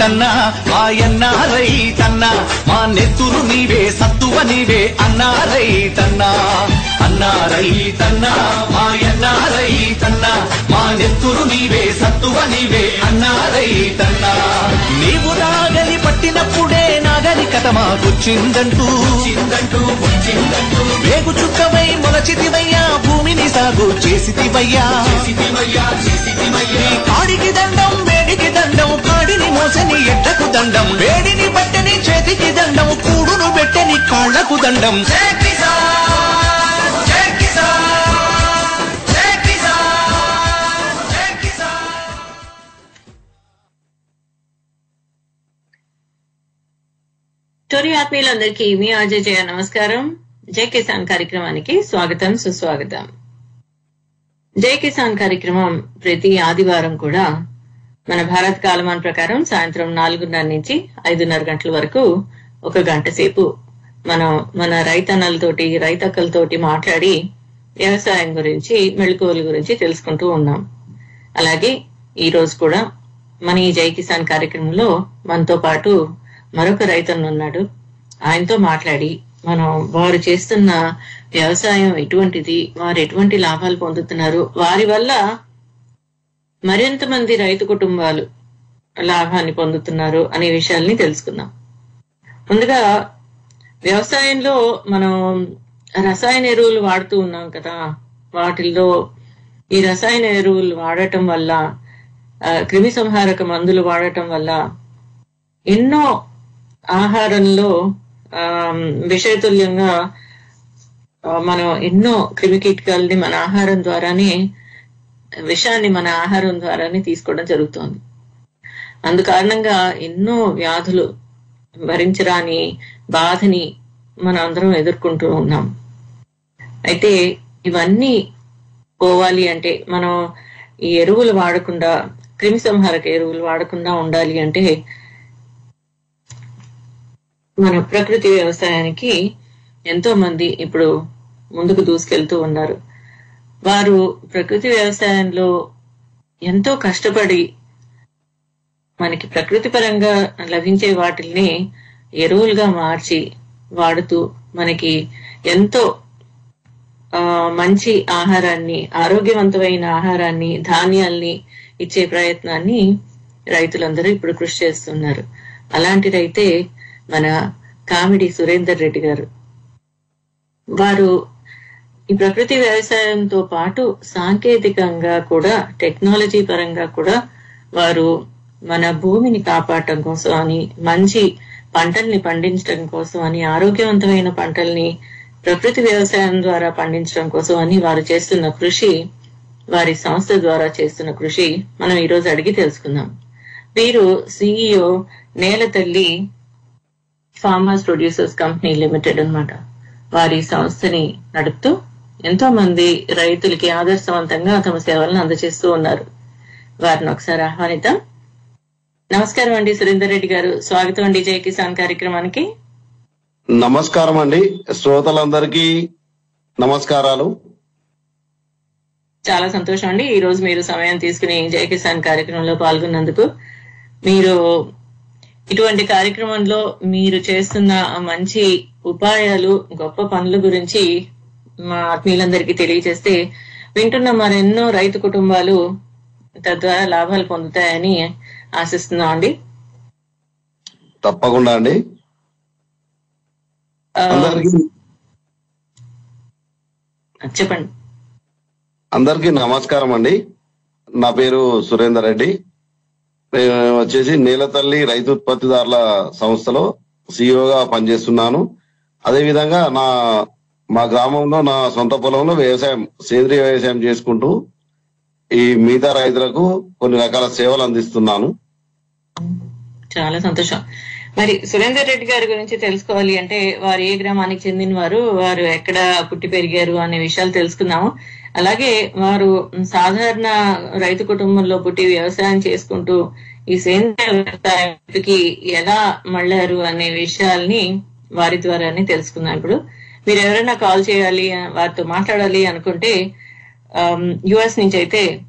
రైతన్న మాయన్న రైతన్న మా నెత్తురు నీవే సత్తువ నీవే అన్నా రైతన్న అన్నా రైతన్న మాయన్న రైతన్న మా నెత్తురు నీవే సత్తువ నీవే అన్నా రైతన్న నీవు నాగలి పట్టినప్పుడే నాగరికత మాకొచ్చిందంటూ చిందంటూ వచ్చిందంటూ వేగు చుక్కవై మొలచితివయ్యా భూమిని సాగు చేసితివయ్యా నీ కాడికి దండం వేడికి దండం కాడిని మోసని ఎట్టకు దండం వేడిని బట్టని చేతికి దండం కూడును పెట్టని కాళ్లకు దండం జై కిసాన్ జై కిసాన్ జై కిసాన్ జై కిసాన్ టోరీ ఆత్మీయులందరికీ మీ ఆజయ్ జయ నమస్కారం జై కిసాన్ కార్యక్రమానికి స్వాగతం సుస్వాగతం జై కిసాన్ కార్యక్రమం ప్రతి ఆదివారం కూడా మన భారత కాలమాన ప్రకారం సాయంత్రం నాలుగున్నర నుంచి ఐదున్నర గంటల వరకు ఒక గంట సేపు మనం మన రైతన్నలతోటి రైతక్కలతోటి మాట్లాడి వ్యవసాయం గురించి మెళుకువల గురించి తెలుసుకుంటూ ఉన్నాం అలాగే ఈ రోజు కూడా మన ఈ జై కిసాన్ కార్యక్రమంలో మనతో పాటు మరొక రైతన్న ఉన్నాడు ఆయనతో మాట్లాడి మనం వారు చేస్తున్న వ్యవసాయం ఎటువంటిది వారు ఎటువంటి లాభాలు పొందుతున్నారు వారి వల్ల మరింత మంది రైతు కుటుంబాలు లాభాన్ని పొందుతున్నారు అనే విషయాల్ని తెలుసుకుందాం ముందుగా వ్యవసాయంలో మనం రసాయన ఎరువులు వాడుతూ ఉన్నాం కదా వాటిల్లో ఈ రసాయన ఎరువులు వాడటం వల్ల ఆ, క్రిమి సంహారక మందులు వాడటం వల్ల ఎన్నో ఆహారంలో ఆ, విషతుల్యంగా ఆ, మనం ఎన్నో క్రిమి కీటకాలని మన ఆహారం ద్వారానే విషాన్ని మన ఆహారం ద్వారానే తీసుకోవడం జరుగుతోంది అందు కారణంగా ఎన్నో వ్యాధులు భరించరాని బాధని మనం అందరం ఎదుర్కొంటూ ఉన్నాం అయితే ఇవన్నీ పోవాలి అంటే మనం ఈ ఎరువులు వాడకుండా క్రిమి సంహారక ఎరువులు వాడకుండా ఉండాలి అంటే మన ప్రకృతి వ్యవసాయానికి ఎంతో మంది ఇప్పుడు ముందుకు దూసుకెళ్తూ ఉన్నారు వారు ప్రకృతి వ్యవసాయంలో ఎంతో కష్టపడి మనకి ప్రకృతి పరంగా లభించే వాటిల్ని ఎరువులుగా మార్చి వాడుతూ మనకి ఎంతో ఆ, మంచి ఆహారాన్ని ఆరోగ్యవంతమైన ఆహారాన్ని ధాన్యాల్ని ఇచ్చే ప్రయత్నాన్ని రైతులందరూ ఇప్పుడు కృషి చేస్తున్నారు అలాంటిదైతే మన కామిడి సురేందర్ రెడ్డి గారు వారు ఈ ప్రకృతి వ్యవసాయంతో పాటు సాంకేతికంగా కూడా టెక్నాలజీ పరంగా కూడా వారు మన భూమిని కాపాడటం కోసం అని మంచి పంటల్ని పండించడం కోసం అని ఆరోగ్యవంతమైన పంటల్ని ప్రకృతి వ్యవసాయం ద్వారా పండించడం కోసం అని వారు చేస్తున్న కృషి వారి సంస్థ ద్వారా చేస్తున్న కృషి మనం ఈరోజు అడిగి తెలుసుకుందాం వీరు సిఇఓ నేల తల్లి ఫార్మర్స్ ప్రొడ్యూసర్స్ కంపెనీ లిమిటెడ్ అన్నమాట వారి సంస్థని నడుపుతూ ఎంతో మంది రైతులకి ఆదర్శవంతంగా తమ సేవలను అందజేస్తూ ఉన్నారు వారిని ఒకసారి ఆహ్వానిద్దాం నమస్కారం అండి సురేందర్ రెడ్డి గారు స్వాగతం అండి జై కిసాన్ కార్యక్రమానికి నమస్కారం అండి శ్రోతలందరికీ నమస్కారాలు చాలా సంతోషం అండి ఈ రోజు మీరు సమయం తీసుకుని జై కిసాన్ కార్యక్రమంలో పాల్గొన్నందుకు మీరు ఇటువంటి కార్యక్రమంలో మీరు చేస్తున్న ఆ మంచి ఉపాయాలు గొప్ప పనుల గురించి మా ఆత్మీయులందరికీ తెలియజేస్తే వింటున్న మరెన్నో రైతు కుటుంబాలు తద్వారా లాభాలు పొందుతాయని ఆశిస్తున్నాం అండి తప్పకుండా అండి ఆ, అందరికీ చెప్పండి అందరికీ నమస్కారం అండి నా పేరు సురేందర్ రెడ్డి నేను వచ్చేసి నేలతల్లి రైతు ఉత్పత్తిదారుల సంస్థలో సిఇఓగా పనిచేస్తున్నాను అదే విధంగా నా మా గ్రామంలో నా సొంత పొలంలో వ్యవసాయం సేంద్రియ వ్యవసాయం చేసుకుంటూ ఈ మిగతా రైతులకు కొన్ని రకాల సేవలు అందిస్తున్నాను చాలా సంతోషం మరి సురేందర్ రెడ్డి గారి గురించి తెలుసుకోవాలి అంటే వారు ఏ గ్రామానికి చెందిన వారు వారు ఎక్కడ పుట్టి పెరిగారు అనే విషయాలు తెలుసుకుందాము అలాగే వారు సాధారణ రైతు కుటుంబంలో పుట్టి వ్యవసాయం చేసుకుంటూ ఈ సేంద్రియ వ్యవసాయానికి ఎలా మళ్ళారు అనే విషయాల్ని వారి ద్వారానే తెలుసుకుందాం ఇప్పుడు మీరు ఎవరైనా కాల్ చేయాలి వారితో మాట్లాడాలి అనుకుంటే యుఎస్ నుంచి అయితే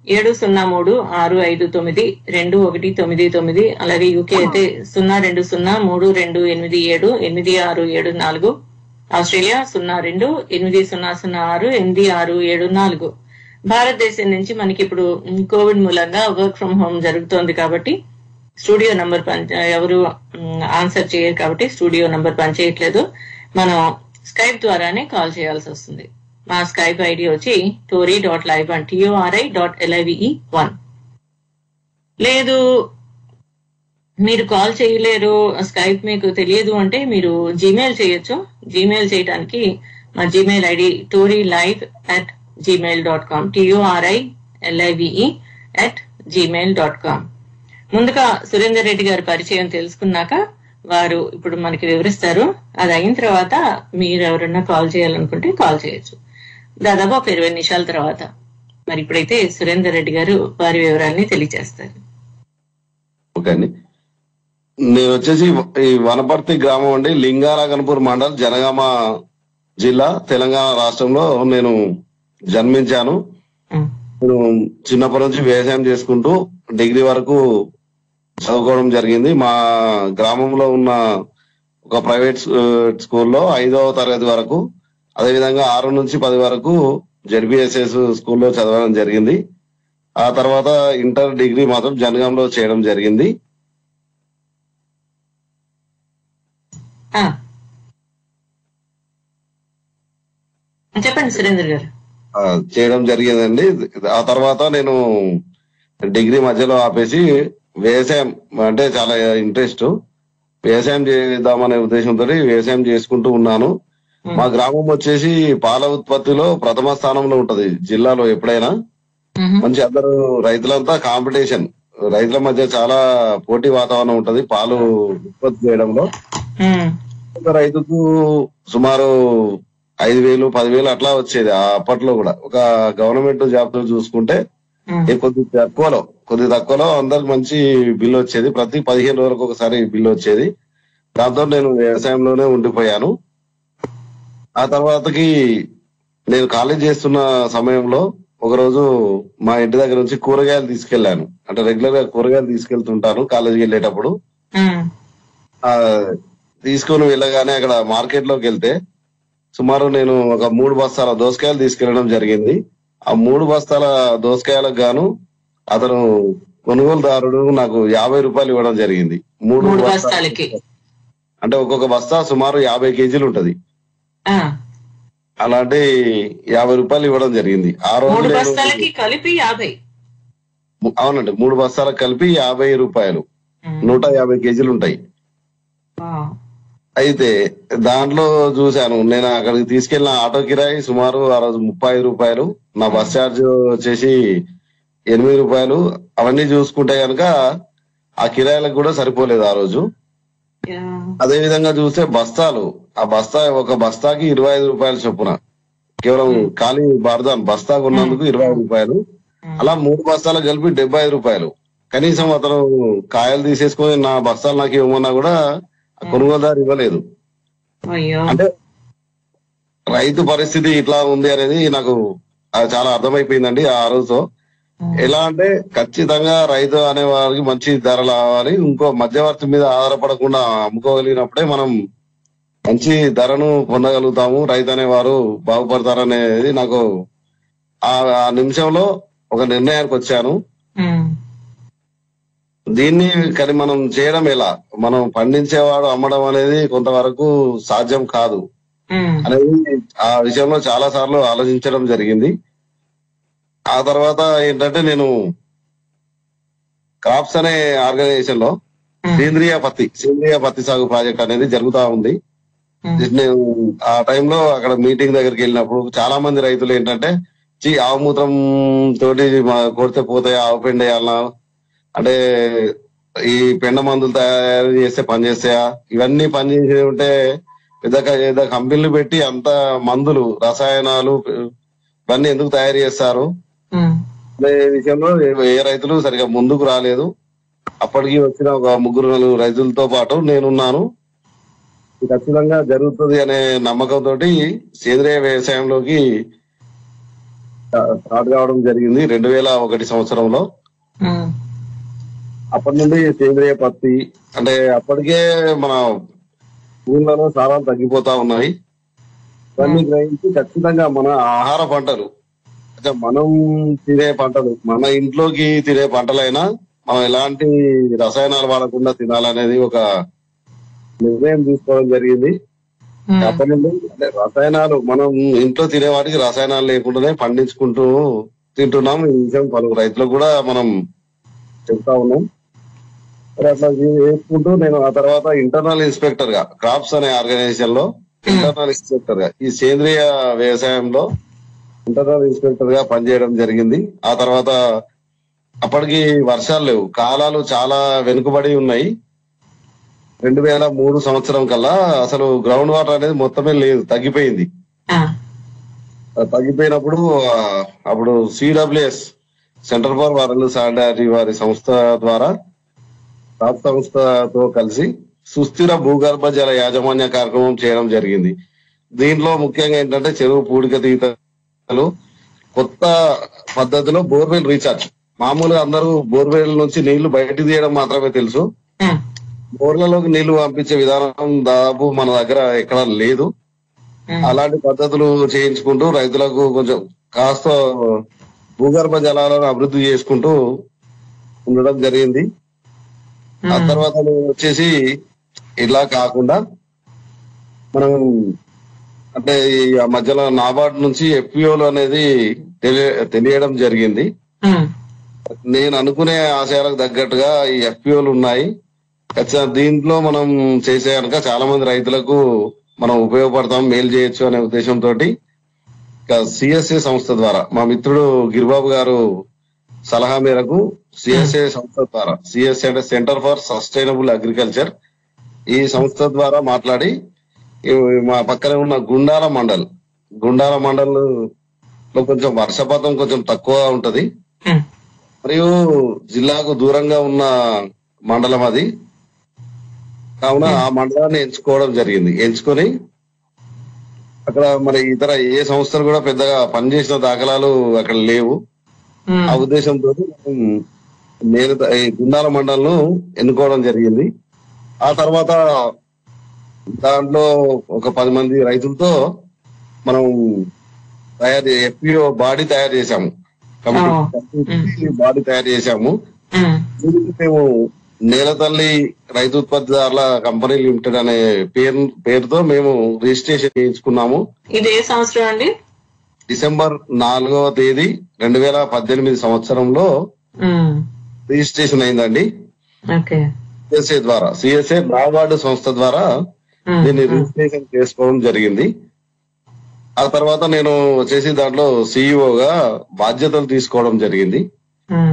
ఏడు సున్నా మూడు ఆరు ఐదు తొమ్మిది రెండు ఒకటి తొమ్మిది తొమ్మిది అలాగే యూకే అయితే సున్నా రెండు సున్నా మూడు రెండు ఎనిమిది ఏడు ఎనిమిది ఆరు ఏడు నాలుగు ఆస్ట్రేలియా సున్నా రెండు ఎనిమిది సున్నా సున్నా ఆరు ఎనిమిది ఆరు ఏడు నాలుగు భారతదేశం నుంచి మనకి ఇప్పుడు ఉమ్, కోవిడ్ మూలంగా వర్క్ ఫ్రం హోమ్ జరుగుతోంది కాబట్టి స్టూడియో నంబర్ పని ఎవరు ఉమ్, ఆన్సర్ చేయరు కాబట్టి స్టూడియో నంబర్ పనిచేయట్లేదు మనం స్కైప్ ద్వారానే కాల్ చేయాల్సి వస్తుంది మా స్కైప్ ఐడి వచ్చి Tori dot live one TORI dot LIVE one లేదు మీరు కాల్ చేయలేరు స్కైప్ మీకు తెలియదు అంటే మీరు జీమెయిల్ చేయొచ్చు జీమెయిల్ చేయడానికి మా Gmail ID Tori live at Gmail dot com TORI LIVE at Gmail dot com ముందుగా సురేందర్ రెడ్డి గారి పరిచయం తెలుసుకున్నాక వారు ఇప్పుడు మనకి వివరిస్తారు అది అయిన తర్వాత మీరు ఎవరన్నా కాల్ చేయాలనుకుంటే కాల్ చేయొచ్చు దాదాపు ఒక ఇరవై నిమిషాల తర్వాత మరి ఇప్పుడైతే సురేందర్ రెడ్డి గారు వారి వివరాల్ని తెలియజేస్తారు ఓకే అండి నేను వచ్చేసి ఈ వనపర్తి గ్రామం అండి లింగాల గణపూర్ మండల్ జనగామ జిల్లా తెలంగాణ రాష్ట్రంలో నేను జన్మించాను ఉమ్, నేను చిన్నప్పటి నుంచి వ్యవసాయం చేసుకుంటూ డిగ్రీ వరకు చదువుకోవడం జరిగింది మా గ్రామంలో ఉన్న ఒక ప్రైవేట్ స్కూల్లో ఐదవ తరగతి వరకు అదేవిధంగా ఆరు నుంచి పది వరకు జెడ్బిఎస్ఎస్ స్కూల్లో చదవడం జరిగింది ఆ తర్వాత ఇంటర్ డిగ్రీ మాత్రం జనగాంలో చేయడం జరిగింది ఆ. చెప్పండి సురేందర్ గారు ఆ, చేయడం జరిగిందండి ఆ తర్వాత నేను డిగ్రీ మధ్యలో ఆపేసి వ్యవసాయం అంటే చాలా ఇంట్రెస్ట్ వ్యవసాయం చేద్దామనే ఉద్దేశంతో వ్యవసాయం చేసుకుంటూ ఉన్నాను మా గ్రామం వచ్చేసి పాల ఉత్పత్తిలో ప్రథమ స్థానంలో ఉంటది జిల్లాలో ఎప్పుడైనా మ్మ్. మంచి అందరూ రైతులంతా కాంపిటీషన్ రైతుల మధ్య చాలా పోటీ వాతావరణం ఉంటది పాలు ఉత్పత్తి చేయడంలో మ్మ్. ఒక రైతుకు సుమారు ఐదు వేలు పదివేలు అట్లా వచ్చేది ఆ అప్పట్లో కూడా ఒక గవర్నమెంట్ జాబ్ తో చూసుకుంటే మ్మ్. ఏ కొద్ది తక్కువలో కొద్ది తక్కువలో అందరికి మంచి బిల్లు వచ్చేది ప్రతి పదిహేను రోజులకు ఒకసారి బిల్లు వచ్చేది దాంతో నేను వ్యవసాయంలోనే ఉండిపోయాను ఆ తర్వాతకి నేను కాలేజ్ చేస్తున్న సమయంలో ఒకరోజు మా ఇంటి దగ్గర నుంచి కూరగాయలు తీసుకెళ్లాను అంటే రెగ్యులర్ గా కూరగాయలు తీసుకెళ్తుంటాను కాలేజీకి వెళ్ళేటప్పుడు మ్మ్. ఆ తీసుకొని వెళ్ళగానే అక్కడ మార్కెట్ లోకి వెళ్తే సుమారు నేను ఒక మూడు బస్తాల దోసకాయలు తీసుకెళ్లడం జరిగింది ఆ మూడు బస్తాల దోసకాయలకు గాను అతను కొనుగోలుదారుడు నాకు యాభై రూపాయలు ఇవ్వడం జరిగింది మూడు మూడు బస్తాలు- బస్తాలకి అంటే ఒక్కొక్క బస్తా సుమారు యాభై కేజీలు ఉంటది ఆ. అలాంటి యాభై రూపాయలు ఇవ్వడం జరిగింది ఆ రోజు మూడు నేను- బస్తాలకి కలిపి యాభై అవునండి మూడు బస్తాలకు కలిపి యాభై రూపాయలు మ్మ్. నూట యాభై కేజీలు ఉంటాయి ఆ. అయితే దాంట్లో చూశాను నేను అక్కడికి తీసుకెళ్లిన ఆటో కిరాయి సుమారు ఆ రోజు ముప్పై ఐదు రూపాయలు నా బస్ ఛార్జ్ వచ్చేసి ఎనిమిది రూపాయలు అవన్నీ చూసుకుంటే కనుక ఆ కిరాయిలకు కూడా సరిపోలేదు ఆ రోజు యా. అదే విధంగా చూస్తే బస్తాలు ఆ బస్తా ఒక బస్తాకి ఇరవై ఐదు రూపాయలు చొప్పున కేవలం ఖాళీ బార్దాన్ బస్తా కొన్నందుకు ఇరవై ఐదు రూపాయలు అలా మూడు బస్తాలకు కలిపి డెబ్బై ఐదు రూపాయలు కనీసం అతను కాయలు తీసేసుకొని నా బస్తాలు నాకు ఇవ్వమన్నా కూడా ఆ కొనుగోలుదారు ఇవ్వలేదు అయ్యో అంటే రైతు పరిస్థితి ఇట్లా ఉంది అనేది నాకు అది చాలా అర్థమైపోయిందండి ఆ రోజుతో ఎలా అంటే ఖచ్చితంగా రైతు అనే వారికి మంచి ధర రావాలి ఇంకో మధ్యవర్తి మీద ఆధారపడకుండా అమ్ముకోగలిగినప్పుడే మనం మంచి ధరను పొందగలుగుతాము రైతు అనేవారు బాగుపడతారనేది నాకు ఆ ఆ నిమిషంలో ఒక నిర్ణయానికి వచ్చాను మ్మ్. దీన్ని కానీ మనం చేయడం ఎలా మనం పండించేవాడు అమ్మడం అనేది కొంతవరకు సాధ్యం కాదు మ్మ్. అనేది ఆ విషయంలో చాలా సార్లు ఆలోచించడం జరిగింది ఆ తర్వాత ఏంటంటే నేను క్రాప్స్ అనే ఆర్గనైజేషన్ లో సేంద్రియ పత్తి సేంద్రియ పత్తి సాగు ప్రాజెక్ట్ అనేది జరుగుతా ఉంది మ్మ్. నేను ఆ టైంలో అక్కడ మీటింగ్ దగ్గరికి వెళ్ళినప్పుడు చాలా మంది రైతులు ఏంటంటే చీ ఆవు మూత్రం తోటి మా- కొడితే పోతాయి ఆవు పెండ వేయాలనా అంటే ఈ పెండ మందులు తయారు చేస్తే పని చేస్తాయా ఇవన్నీ పని చేసే ఉంటే పెద్ద క- పెద్ద కంపెనీలు పెట్టి అంత మందులు రసాయనాలు ఇవన్నీ ఎందుకు తయారు చేస్తారు మ్మ్. అనే విషయంలో ఏ- ఏ రైతులు సరిగా ముందుకు రాలేదు అప్పటికి వచ్చిన ఒక ముగ్గురు నలుగురు రైతులతో పాటు నేనున్నాను ఇది ఖచ్చితంగా జరుగుతుంది అనే నమ్మకంతో సేంద్రియ వ్యవసాయంలోకి స్టార్ట్ కావడం జరిగింది రెండు వేల ఒకటి సంవత్సరంలో ఉమ్, అప్పటి నుండి సేంద్రియ పత్తి అంటే అప్పటికే మన ఊళ్ళలో సారాలు తగ్గిపోతా ఉన్నాయి ఇవన్నీ గ్రహించి ఖచ్చితంగా మన ఆహార పంటలు అంటే మనం తినే పంటలు మన ఇంట్లోకి తినే పంటలైనా మనం ఎలాంటి రసాయనాలు వాడకుండా తినాలనేది ఒక నిర్ణయం తీసుకోవడం జరిగింది ఉమ్, అప్పటి నుండి అంటే రసాయనాలు మనం ఇంట్లో తినే వాటికి రసాయనాలు లేకుండానే పండించుకుంటూ తింటున్నాం ఈ విషయం పలువురు రైతులకు కూడా మనం చెప్తా ఉన్నాం మరి అట్లా చేసుకుంటూ నేను ఆ తర్వాత ఇంటర్నల్ ఇన్స్పెక్టర్ గా క్రాప్స్ అనే ఆర్గనైజేషన్ లో ఇంటర్నల్ ఇన్స్పెక్టర్ గా ఈ సేంద్రియ వ్యవసాయంలో ఇంటర్నల్ ఇన్స్పెక్టర్ గా పనిచేయడం జరిగింది ఆ తర్వాత అప్పటికి వర్షాలు లేవు కాలాలు చాలా వెనుకబడి ఉన్నాయి రెండు వేల మూడు సంవత్సరం కల్లా అసలు గ్రౌండ్ వాటర్ అనేది మొత్తమే లేదు తగ్గిపోయింది ఆ, ఆ తగ్గిపోయినప్పుడు ఆ, అప్పుడు CWS centre for world solidarity వారి సంస్థ ద్వారా రాష్ట్ర సంస్థతో కలిసి సుస్థిర భూగర్భ జల యాజమాన్య కార్యక్రమం చేయడం జరిగింది దీంట్లో ముఖ్యంగా ఏంటంటే చెరువు పూడిక తీతలు కొత్త పద్ధతిలో బోర్వెల్ రీఛార్జ్ మామూలుగా అందరూ బోర్వెల్ నుంచి నీళ్లు బయటకు తీయడం మాత్రమే తెలుసు ఉమ్, బోర్లలోకి నీళ్లు పంపించే విధానం దాదాపు మన దగ్గర ఎక్కడ లేదు ఉమ్, అలాంటి పద్ధతులు చేయించుకుంటూ రైతులకు కొంచెం కాస్త భూగర్భ జలాలను అభివృద్ధి చేసుకుంటూ ఉండడం జరిగింది ఆ ఉమ్, తర్వాత మేము వచ్చేసి ఇలా కాకుండా మనం అంటే ఈ ఆ మధ్యలో నాబార్డ్ నుంచి ఎఫ్పిఓలు అనేది తెలియ తెలియడం జరిగింది ఉమ్, నేను అనుకునే ఆశయాలకు తగ్గట్టుగా ఈ ఎఫ్పిఓలు ఉన్నాయి ఖచ్చితంగా దీంట్లో మనం చేసే కనుక చాలా మంది రైతులకు మనం ఉపయోగపడతాం మేలు చేయొచ్చు అనే ఉద్దేశంతో సిఎస్ఏ సంస్థ ద్వారా మా మిత్రుడు గిరిబాబు గారు సలహా మేరకు సిఎస్ఏ సంస్థ ద్వారా సిఎస్ఏ అంటే సెంటర్ ఫర్ సస్టైనబుల్ అగ్రికల్చర్ ఈ సంస్థ ద్వారా మాట్లాడి ఈ మా పక్కనే ఉన్న గుండాల మండల్ గుండాల మండల్ లో కొంచెం వర్షపాతం కొంచెం తక్కువ ఉంటది ఉమ్, మరియు జిల్లాకు దూరంగా ఉన్న మండలం అది కావున ఆ మండలాన్ని ఎంచుకోవడం జరిగింది ఎంచుకొని అక్కడ మరి ఇతర ఏ సంస్థలు కూడా పెద్దగా పనిచేసిన దాఖలాలు అక్కడ లేవు ఉమ్, ఆ ఉద్దేశంతో నేను త- ఈ గుండాల మండలం ఎన్నుకోవడం జరిగింది ఆ తర్వాత దాంట్లో ఒక పది మంది రైతులతో మనం తయారు ఎఫ్పిఓ బాడీ తయారు చేశాము కమిటీ బాడీ తయారు చేశాము ఉమ్, దీనికి మేము నేల తల్లి రైతు ఉత్పత్తిదారుల కంపెనీ లిమిటెడ్ అనే పేరు పేరుతో మేము రిజిస్ట్రేషన్ చేయించుకున్నాము ఇది ఏ సంవత్సరం అండి డిసెంబర్ నాలుగవ తేదీ రెండు వేల పద్దెనిమిది సంవత్సరంలో ఉమ్, రిజిస్ట్రేషన్ అయిందండి ఓకే సిఎస్ఏ ద్వారా సిఎస్ఏ నాబార్డు సంస్థ ద్వారా ఉమ్, దీన్ని ఉమ్, రిజిస్ట్రేషన్ చేసుకోవడం జరిగింది ఆ తర్వాత నేను వచ్చేసి దాంట్లో సిఇఓగా బాధ్యతలు తీసుకోవడం జరిగింది ఉమ్.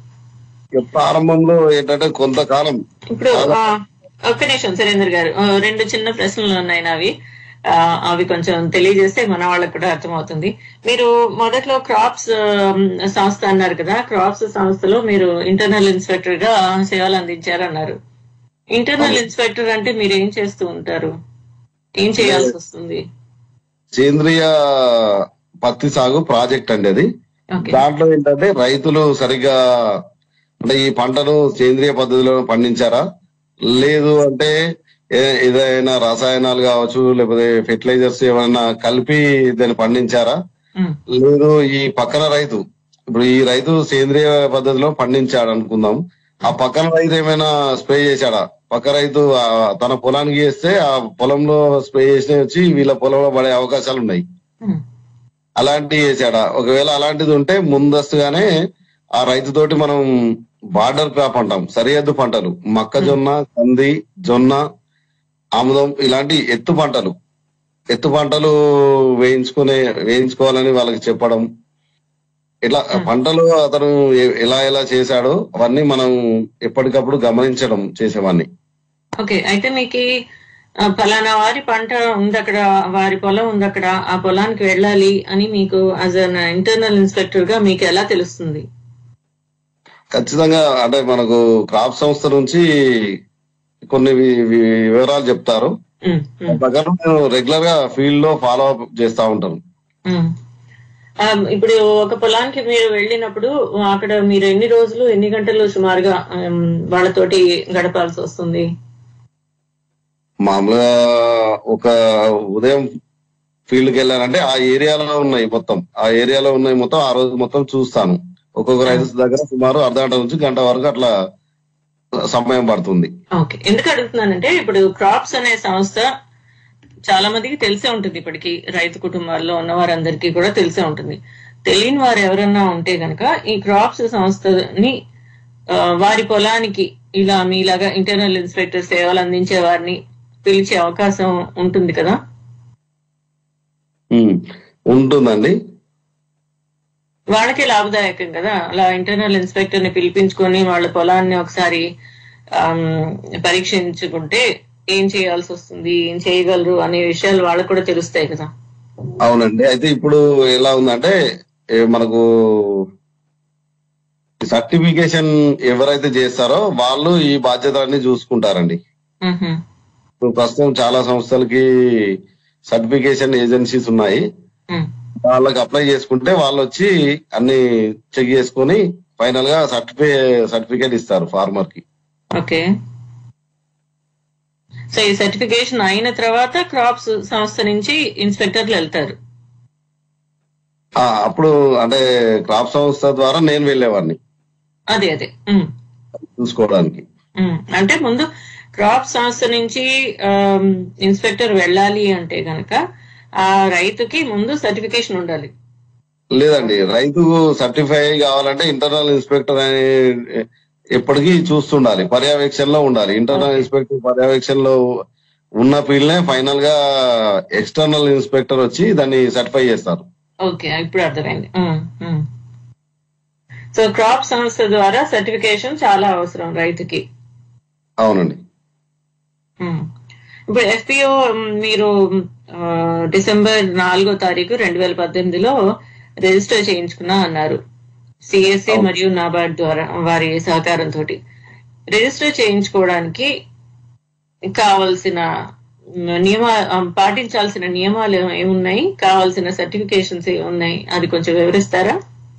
ఇక ప్రారంభంలో ఏంటంటే కొంతకాలం ఇప్పుడు ఆ, ఒక్క నిమిషం సురేందర్ గారు ఆ, రెండు చిన్న ప్రశ్నలు ఉన్నాయి నావి ఆ, అవి కొంచెం తెలియజేస్తే మన వాళ్ళకి కూడా అర్థమవుతుంది మీరు మొదట్లో క్రాప్స్ సంస్థ అన్నారు కదా క్రాప్స్ సంస్థలో మీరు ఇంటర్నల్ ఇన్స్పెక్టర్ గా సేవలు అందించారు అన్నారు ఇంటర్నల్ ఇన్స్పెక్టర్ అంటే మీరు ఏం చేస్తూ ఉంటారు ఏం చేయాల్సి వస్తుంది సేంద్రియ పత్తి సాగు ప్రాజెక్ట్ అండి అది ఓకే దాంట్లో ఏంటంటే రైతులు సరిగ్గా అంటే ఈ పంటను సేంద్రియ పద్ధతిలో పండించారా లేదు అంటే ఏ- ఏదైనా రసాయనాలు కావచ్చు లేకపోతే ఫెర్టిలైజర్స్ ఏమైనా కలిపి దాన్ని పండించారా ఉమ్, లేదు ఈ పక్కన రైతు ఇప్పుడు ఈ రైతు సేంద్రియ పద్ధతిలో పండించాడు అనుకుందాం ఆ పక్కన రైతు ఏమైనా స్ప్రే చేశాడా పక్క రైతు ఆ తన పొలానికి చేస్తే ఆ పొలంలో స్ప్రే చేసిన వచ్చి వీళ్ళ పొలంలో పడే అవకాశాలు ఉన్నాయి ఉమ్, అలాంటివి చేశాడా ఒకవేళ అలాంటిది ఉంటే ముందస్తుగానే ఆ రైతుతోటి మనం బార్డర్ క్రాప్ అంటాం సరిహద్దు పంటలు మొక్కజొన్న కంది జొన్న ఆముదం ఇలాంటి ఎత్తు పంటలు ఎత్తు పంటలు వేయించుకునే వేయించుకోవాలని వాళ్ళకి చెప్పడం ఇట్లా పంటలు అతను ఎ- ఎలా ఎలా చేశాడో అవన్నీ మనం ఎప్పటికప్పుడు గమనించడం చేసేవాడిని ఓకే అయితే మీకు ఈ, ఆ, ఫలానా వారి పంట ఉంది అక్కడ వారి పొలం ఉంది అక్కడ ఆ పొలానికి వెళ్ళాలి అని మీకు యాజ్ అన్ ఇంటర్నల్ ఇన్స్పెక్టర్ గా మీకు ఎలా తెలుస్తుంది ఖచ్చితంగా అంటే మనకు క్రాప్ సంస్థ నుంచి కొన్ని వి- వి- వివరాలు చెప్తారు ఉమ్, ఆ ఉమ్, ప్రకారం నేను రెగ్యులర్ గా ఫీల్డ్ లో ఫాలో అప్ చేస్తా ఉంటాను ఉమ్. ఆ, ఇప్పుడు ఒక పొలానికి మీరు వెళ్ళినప్పుడు అక్కడ మీరు ఎన్ని రోజులు ఎన్ని గంటలు సుమారుగా ఆమ్, వాళ్ళతోటి గడపాల్సి వస్తుంది మామూలుగా ఒక ఉదయం ఫీల్డ్ కి వెళ్ళానంటే ఆ ఏరియాలో ఉన్నాయి మొత్తం ఆ ఏరియాలో ఉన్నాయి మొత్తం ఆ రోజు మొత్తం చూస్తాను ఒక్కొక్క రైతు దగ్గర సుమారు అర్ధ గంట నుంచి గంట వరకు అట్లా సమయం పడుతుంది ఓకే ఎందుకు అడుగుతున్నానంటే ఇప్పుడు క్రాప్స్ అనే సంస్థ చాలా మందికి తెలిసే ఉంటుంది ఇప్పటికి రైతు కుటుంబాల్లో ఉన్న వారందరికీ కూడా తెలిసే ఉంటుంది తెలియని వారు ఎవరన్నా ఉంటే గనక ఈ క్రాప్స్ సంస్థని ఆ, వారి పొలానికి ఇలా మీలాగా ఇంటర్నల్ ఇన్స్పెక్టర్ సేవలు అందించే వారిని పిలిచే అవకాశం ఉంటుంది కదా ఉమ్, ఉంటుందండి వాళ్ళకే లాభదాయకం కదా అలా ఇంటర్నల్ ఇన్స్పెక్టర్ ని పిలిపించుకొని వాళ్ళ పొలాన్ని ఒకసారి ఆమ్, పరీక్షించుకుంటే ఏం చేయాల్సి వస్తుంది ఏం చేయగలరు అనే విషయాలు వాళ్ళకు కూడా తెలుస్తాయి కదా అవునండి అయితే ఇప్పుడు ఎలా ఉందంటే ఏ మనకు సర్టిఫికేషన్ ఎవరైతే చేస్తారో వాళ్ళు ఈ బాధ్యతలన్నీ చూసుకుంటారండి మ్హూ. ఇప్పుడు ప్రస్తుతం చాలా సంస్థలకి సర్టిఫికేషన్ ఏజెన్సీస్ ఉన్నాయి మ్. వాళ్ళకి అప్లై చేసుకుంటే వాళ్ళు వచ్చి అన్ని చెక్ చేసుకొని ఫైనల్ గా సర్టిఫి సర్టిఫికేట్ ఇస్తారు ఫార్మర్ కి ఓకే సో ఈ సర్టిఫికేషన్ అయిన తర్వాత క్రాప్స్ సంస్థ నుంచి ఇన్స్పెక్టర్లు వెళ్తారు ఆ, అప్పుడు అంటే క్రాప్ సంస్థ ద్వారా నేను వెళ్ళేవాడిని అదే అదే ఉమ్, చూసుకోవడానికి ఉమ్. అంటే ముందు క్రాప్ సంస్థ నుంచి ఆమ్, ఇన్స్పెక్టర్ వెళ్ళాలి అంటే గనక ఆ రైతుకి ముందు సర్టిఫికేషన్ ఉండాలి లేదండి రైతు సర్టిఫై కావాలంటే ఇంటర్నల్ ఇన్స్పెక్టర్ అనే ఎప్పటికీ చూస్తుండాలి పర్యవేక్షణలో ఉండాలి ఇంటర్నల్ Okay. ఇన్స్పెక్టర్ పర్యవేక్షణలో ఉన్న ఫీల్డ్ ఫైనల్ గా ఎక్స్టర్నల్ ఇన్స్పెక్టర్ వచ్చి దాన్ని సర్టిఫై చేస్తారు ఓకే ఇప్పుడు అర్థమైంది ఉమ్, ఉమ్. సో క్రాప్ సంస్థ ద్వారా సర్టిఫికేషన్ చాలా అవసరం రైతుకి అవునండి ఉమ్. ఇప్పుడు ఎఫ్పిఓ మీరు ఆ, డిసెంబర్ నాలుగో తారీఖు రెండు వేల పద్దెనిమిదిలో రిజిస్టర్ చేయించుకున్నా అన్నారు సిఎస్సి అవును. మరియు నాబార్డ్ ద్వారా వారి సహకారంతో రిజిస్టర్ చేయించుకోవడానికి కావలసిన నియమ ఆ, పాటించాల్సిన నియమాలు ఏమున్నాయి కావాల్సిన సర్టిఫికేషన్స్ ఏమున్నాయి అది కొంచెం వివరిస్తారా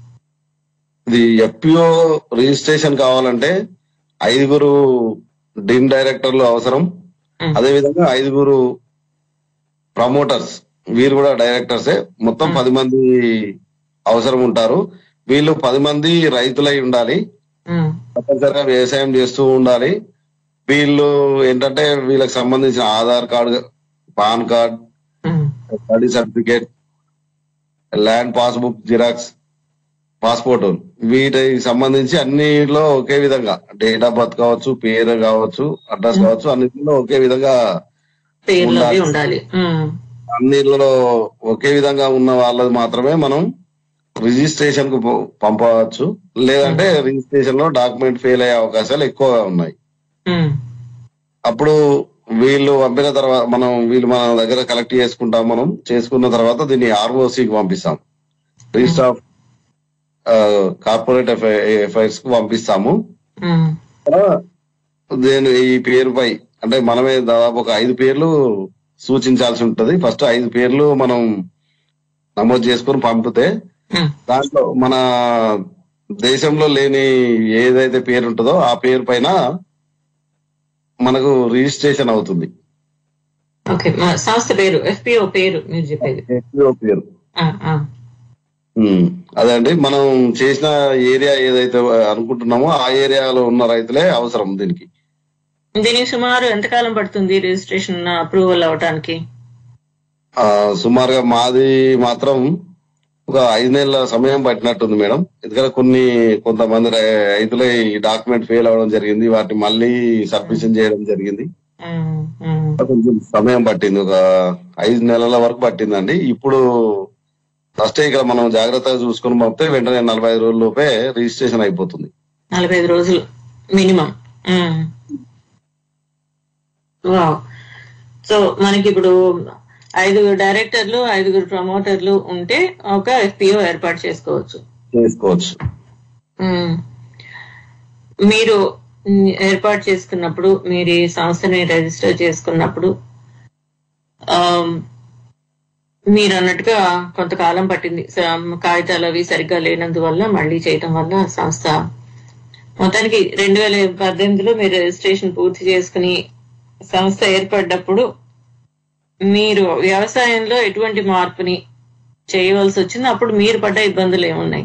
ఇది ఎఫ్పిఓ రిజిస్ట్రేషన్ కావాలంటే ఐదుగురు డిన్ డైరెక్టర్లు అవసరం ఉమ్. అదే విధంగా ఐదుగురు ప్రమోటర్స్ వీరు కూడా డైరెక్టర్సే మొత్తం Hmm. పది మంది అవసరం ఉంటారు వీళ్ళు పది మంది రైతులై ఉండాలి ఉమ్, తప్పనిసరిగా వ్యవసాయం చేస్తూ ఉండాలి వీళ్ళు ఏంటంటే వీళ్ళకి సంబంధించిన ఆధార్ కార్డు పాన్ కార్డ్ ఉమ్, study certificate land passbook xerox passport వీటికి సంబంధించి అన్నిట్లో ఒకే విధంగా డేట్ ఆఫ్ బర్త్ కావచ్చు పేరు కావచ్చు అడ్రస్ కావచ్చు అన్నిటిలో ఒకే విధంగా పేర్లు అవి ఉండాలి. ఉండాలి ఉమ్, అన్నిట్లో ఒకే విధంగా ఉన్న వాళ్ళది మాత్రమే మనం రిజిస్ట్రేషన్ కు ప- పంపవచ్చు లేదంటే రిజిస్ట్రేషన్ లో డాక్యుమెంట్ ఫెయిల్ అయ్యే అవకాశాలు ఎక్కువగా ఉన్నాయి ఉమ్, అప్పుడు వీళ్ళు పంపిన తర్వాత మనం వీళ్ళు మన దగ్గర కలెక్ట్ చేసుకుంటాం మనం చేసుకున్న తర్వాత దీన్ని ఆర్ఓసికి పంపిస్తాం రిజిస్టర్ ఆఫ్ కార్పొరేట్ అఫైర్స్ కు పంపిస్తాము ఉమ్, నేను ఈ పేరుపై అంటే మనమే దాదాపు ఒక ఐదు పేర్లు సూచించాల్సి ఉంటది ఫస్ట్ ఐదు పేర్లు మనం నమోదు చేసుకుని పంపితే ఉమ్. దాంట్లో మన దేశంలో లేని ఏదైతే పేరు ఉంటుందో ఆ పేరు పైన మనకు రిజిస్ట్రేషన్ అవుతుంది ఓకే మా సంస్థ పేరు ఎఫ్పిఓ పేరు మీరు చెప్పేది FPO పేరు ఆ, ఆ. ఉమ్, అదే అండి మనం చేసిన ఏరియా ఏదైతే అనుకుంటున్నామో ఆ ఏరియాలో ఉన్న రైతులే అవసరం దీనికి దీనికి సుమారు ఎంతకాలం పడుతుంది రిజిస్ట్రేషన్ అప్రూవల్ అవటానికి ఆ సుమారుగా మాది మాత్రం ఒక ఐదు నెలల సమయం పట్టినట్టుంది మేడం ఎందుకంటే కొన్ని కొంతమంది రై- రైతులే ఈ డాక్యుమెంట్ ఫెయిల్ అవ్వడం జరిగింది వాటిని మళ్ళీ సబ్మిషన్ చేయడం జరిగింది ఉమ్, ఉమ్. కొంచెం సమయం పట్టింది ఒక ఐదు నెలల వరకు పట్టిందండి ఇప్పుడు ఫస్ట్ ఇక్కడ మనం జాగ్రత్తగా చూసుకుని పంపితే వెంటనే నలభై ఐదు రోజుల లోపే రిజిస్ట్రేషన్ అయిపోతుంది నలభై ఐదు రోజులు మినిమం వావ్ సో మనకి ఇప్పుడు ఐదుగురు డైరెక్టర్లు ఐదుగురు ప్రమోటర్లు ఉంటే ఒక ఎఫ్పిఓ ఏర్పాటు చేసుకోవచ్చు చేసుకోవచ్చు మ్మ్. మీరు మ్, ఏర్పాటు చేసుకున్నప్పుడు మీరు ఈ సంస్థని రిజిస్టర్ చేసుకున్నప్పుడు ఆమ్, మీరు అన్నట్టుగా కొంతకాలం పట్టింది స- కాగితాలు అవి సరిగ్గా లేనందువల్ల మళ్ళీ చేయటం వల్ల సంస్థ మొత్తానికి రెండు వేల పద్దెనిమిదిలో మీరు రిజిస్ట్రేషన్ పూర్తి చేసుకుని సంస్థ ఏర్పడ్డప్పుడు మీరు వ్యవసాయంలో ఎటువంటి మార్పుని చేయవలసి వచ్చింది అప్పుడు మీరు పడ్డ ఇబ్బందులు ఏమున్నాయి